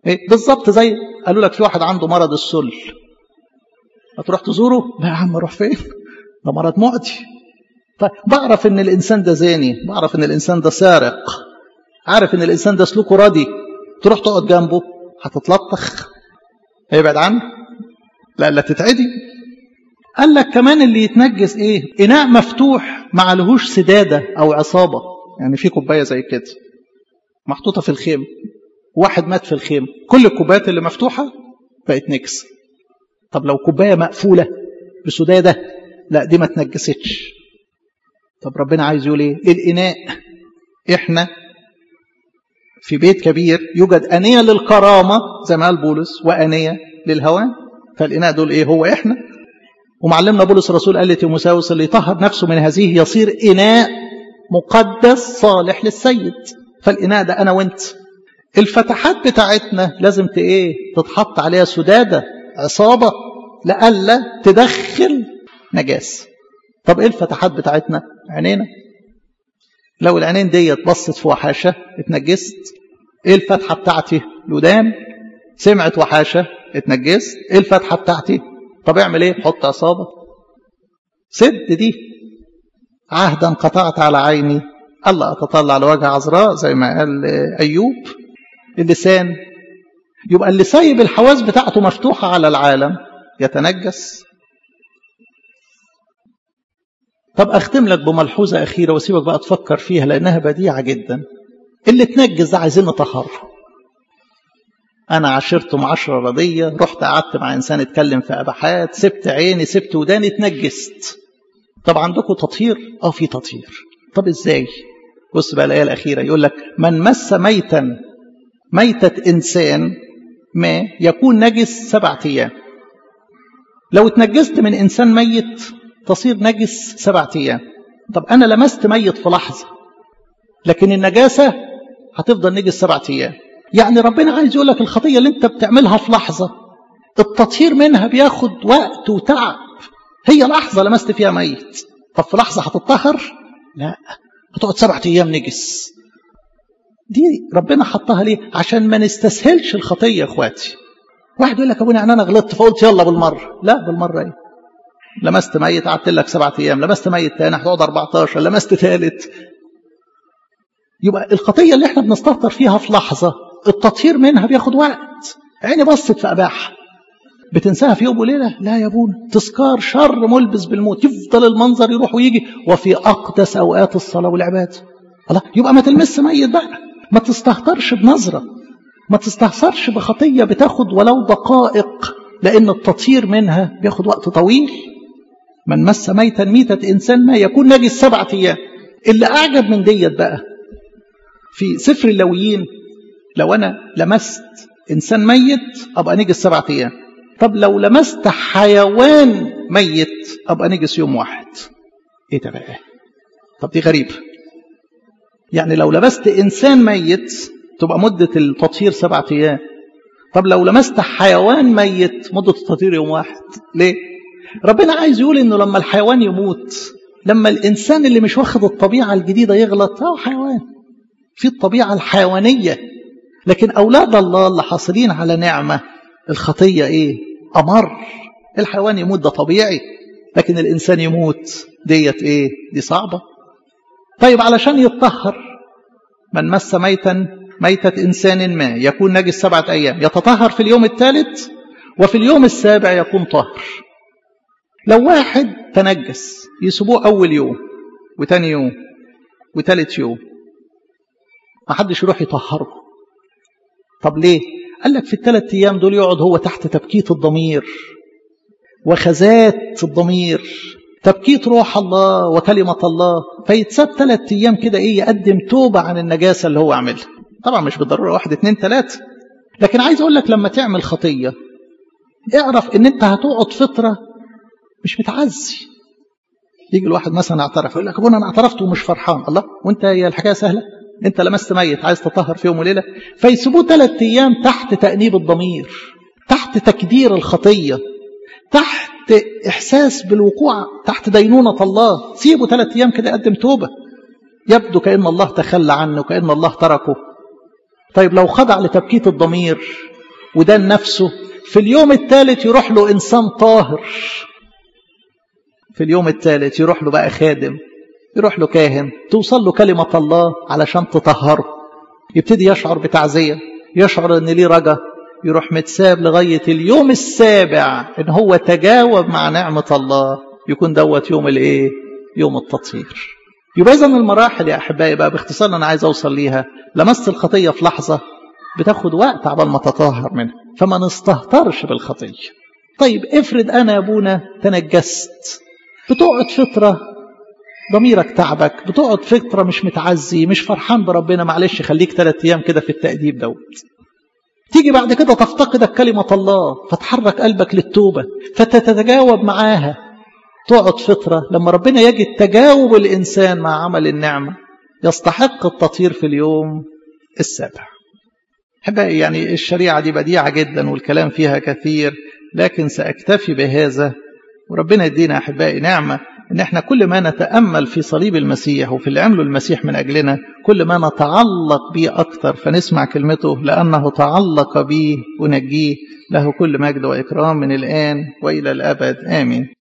إيه بالظبط زي قالوا لك في واحد عنده مرض السل هتروح تزوره لا يا عم اروح فين ده مرض معدي طيب بعرف ان الانسان ده زاني بعرف ان الانسان ده سارق عارف ان الانسان ده سلوكه ردي تروح تقعد جنبه هتتلطخ هيبعد عنه لا لا تتعدي قال لك كمان اللي يتنجس ايه اناء مفتوح ما عليهوش سداده او عصابه يعني في كوبايه زي كده محطوطه في الخيم واحد مات في الخيم كل الكوبايات اللي مفتوحه بقت نجس طب لو كوبايه مقفوله بسداده لا دي ما تنجستش طب ربنا عايز يقول ايه الاناء احنا في بيت كبير يوجد انيه للكرامه زي ما قال بولس وانيه للهوان فالاناء دول ايه هو احنا ومعلمنا بولس الرسول قال لتيموساوس اللي يطهر نفسه من هذه يصير اناء مقدس صالح للسيد فالاناء ده انا وانت الفتحات بتاعتنا لازم ايه تتحط عليها سداده عصابه لئلا تدخل نجاسه طب ايه الفتحات بتاعتنا عينينا لو العينين ديت بصت في وحاشه اتنجست ايه الفتحه بتاعتي الودان سمعت وحاشه اتنجست ايه الفتحه بتاعتي طب اعمل ايه حط عصابه سد دي عهدا قطعت على عيني الله اتطلع لوجه عذراء زي ما قال ايوب اللسان يبقى اللي سايب الحواس بتاعته مفتوحه على العالم يتنجس طب أختم لك بملحوظة أخيرة وسيبك بقى تفكر فيها لأنها بديعة جدا اللي تنجز ده عايزين نطهر أنا عشرته معاشرة رضية رحت قعدت مع إنسان اتكلم في أبحات سبت عيني سبت وداني اتنجست طب عندكم تطهير؟ أه في تطهير طب إزاي؟ بص بقى الآية الأخيرة يقول لك من مس ميتا ميتة إنسان ما يكون نجس سبعة أيام لو اتنجست من إنسان ميت تصير نجس سبعة أيام طب أنا لمست ميت في لحظة لكن النجاسة هتفضل نجس سبعة أيام يعني ربنا عايز يقول لك الخطية اللي أنت بتعملها في لحظة التطهير منها بياخد وقت وتعب هي لحظة لمست فيها ميت طب في لحظة هتطهر لا هتقعد سبعة أيام نجس دي ربنا حطها ليه عشان ما نستسهلش الخطية يا اخواتي واحد يقول لك ابونا يعني انا غلطت فقلت يلا بالمره لا بالمره ايه لمست ميت قعدت لك سبعة ايام لمست ميت تاني هتقعد 14 لمست ثالث يبقى الخطيه اللي احنا بنستهتر فيها في لحظه التطهير منها بياخد وقت عيني بصت في اباحه بتنساها في يوم وليله لا يا ابونا تذكار شر ملبس بالموت يفضل المنظر يروح ويجي وفي اقدس اوقات الصلاه والعباده الله يبقى ما تلمس ميت بقى ما تستهترش بنظره ما تستهترش بخطيه بتاخد ولو دقائق لان التطهير منها بياخد وقت طويل من مس ميتا ميتة إنسان ما يكون نجس سبعة أيام اللي أعجب من ديت بقى في سفر اللويين لو أنا لمست إنسان ميت أبقى نجس سبعة أيام طب لو لمست حيوان ميت أبقى نجس يوم واحد إيه ده بقى طب دي غريبة يعني لو لمست إنسان ميت تبقى مدة التطهير سبعة أيام طب لو لمست حيوان ميت مدة التطهير يوم واحد ليه؟ ربنا عايز يقول انه لما الحيوان يموت لما الانسان اللي مش واخد الطبيعه الجديده يغلط هو حيوان في الطبيعه الحيوانيه لكن اولاد الله اللي حاصلين على نعمه الخطيه ايه امر الحيوان يموت ده طبيعي لكن الانسان يموت ديت ايه دي صعبه طيب علشان يتطهر من مس ميتا ميتة إنسان ما يكون نجس سبعة أيام يتطهر في اليوم الثالث وفي اليوم السابع يكون طاهر لو واحد تنجس يسيبوه أول يوم وتاني يوم وتالت يوم ما حدش يروح يطهره طب ليه قال لك في الثلاث أيام دول يقعد هو تحت تبكيت الضمير وخزات الضمير تبكيت روح الله وكلمة الله فيتساب ثلاث أيام كده إيه يقدم توبة عن النجاسة اللي هو عملها طبعا مش بالضرورة واحد اتنين تلاتة لكن عايز أقول لك لما تعمل خطية اعرف إن أنت هتقعد فترة مش متعزي يجي الواحد مثلا اعترف يقول لك ابونا انا اعترفت ومش فرحان الله وانت هي الحكايه سهله انت لمست ميت عايز تطهر في يوم وليله فيسيبوه ثلاث ايام تحت تانيب الضمير تحت تكدير الخطيه تحت احساس بالوقوع تحت دينونه الله سيبه ثلاث ايام كده يقدم توبه يبدو كان الله تخلى عنه كان الله تركه طيب لو خضع لتبكيت الضمير وده نفسه في اليوم الثالث يروح له إنسان طاهر في اليوم الثالث يروح له بقى خادم يروح له كاهن توصل له كلمة الله علشان تطهره يبتدي يشعر بتعزية يشعر ان ليه رجا يروح متساب لغاية اليوم السابع ان هو تجاوب مع نعمة الله يكون دوت يوم الايه يوم التطهير يبقى اذا المراحل يا احبائي بقى باختصار انا عايز اوصل ليها لمست الخطية في لحظة بتاخد وقت عبال ما تطهر منها فما نستهترش بالخطية طيب افرض انا يا ابونا تنجست بتقعد فترة ضميرك تعبك بتقعد فترة مش متعزي مش فرحان بربنا معلش خليك ثلاث أيام كده في التأديب دوت تيجي بعد كده تفتقدك كلمة الله فتحرك قلبك للتوبة فتتجاوب معاها تقعد فترة لما ربنا يجد تجاوب الإنسان مع عمل النعمة يستحق التطهير في اليوم السابع أحبائي يعني الشريعة دي بديعة جدا والكلام فيها كثير لكن سأكتفي بهذا وربنا يدينا أحبائي نعمة إن إحنا كل ما نتأمل في صليب المسيح وفي اللي عمله المسيح من أجلنا كل ما نتعلق به أكثر فنسمع كلمته لأنه تعلق به ونجيه له كل مجد وإكرام من الآن وإلى الأبد آمين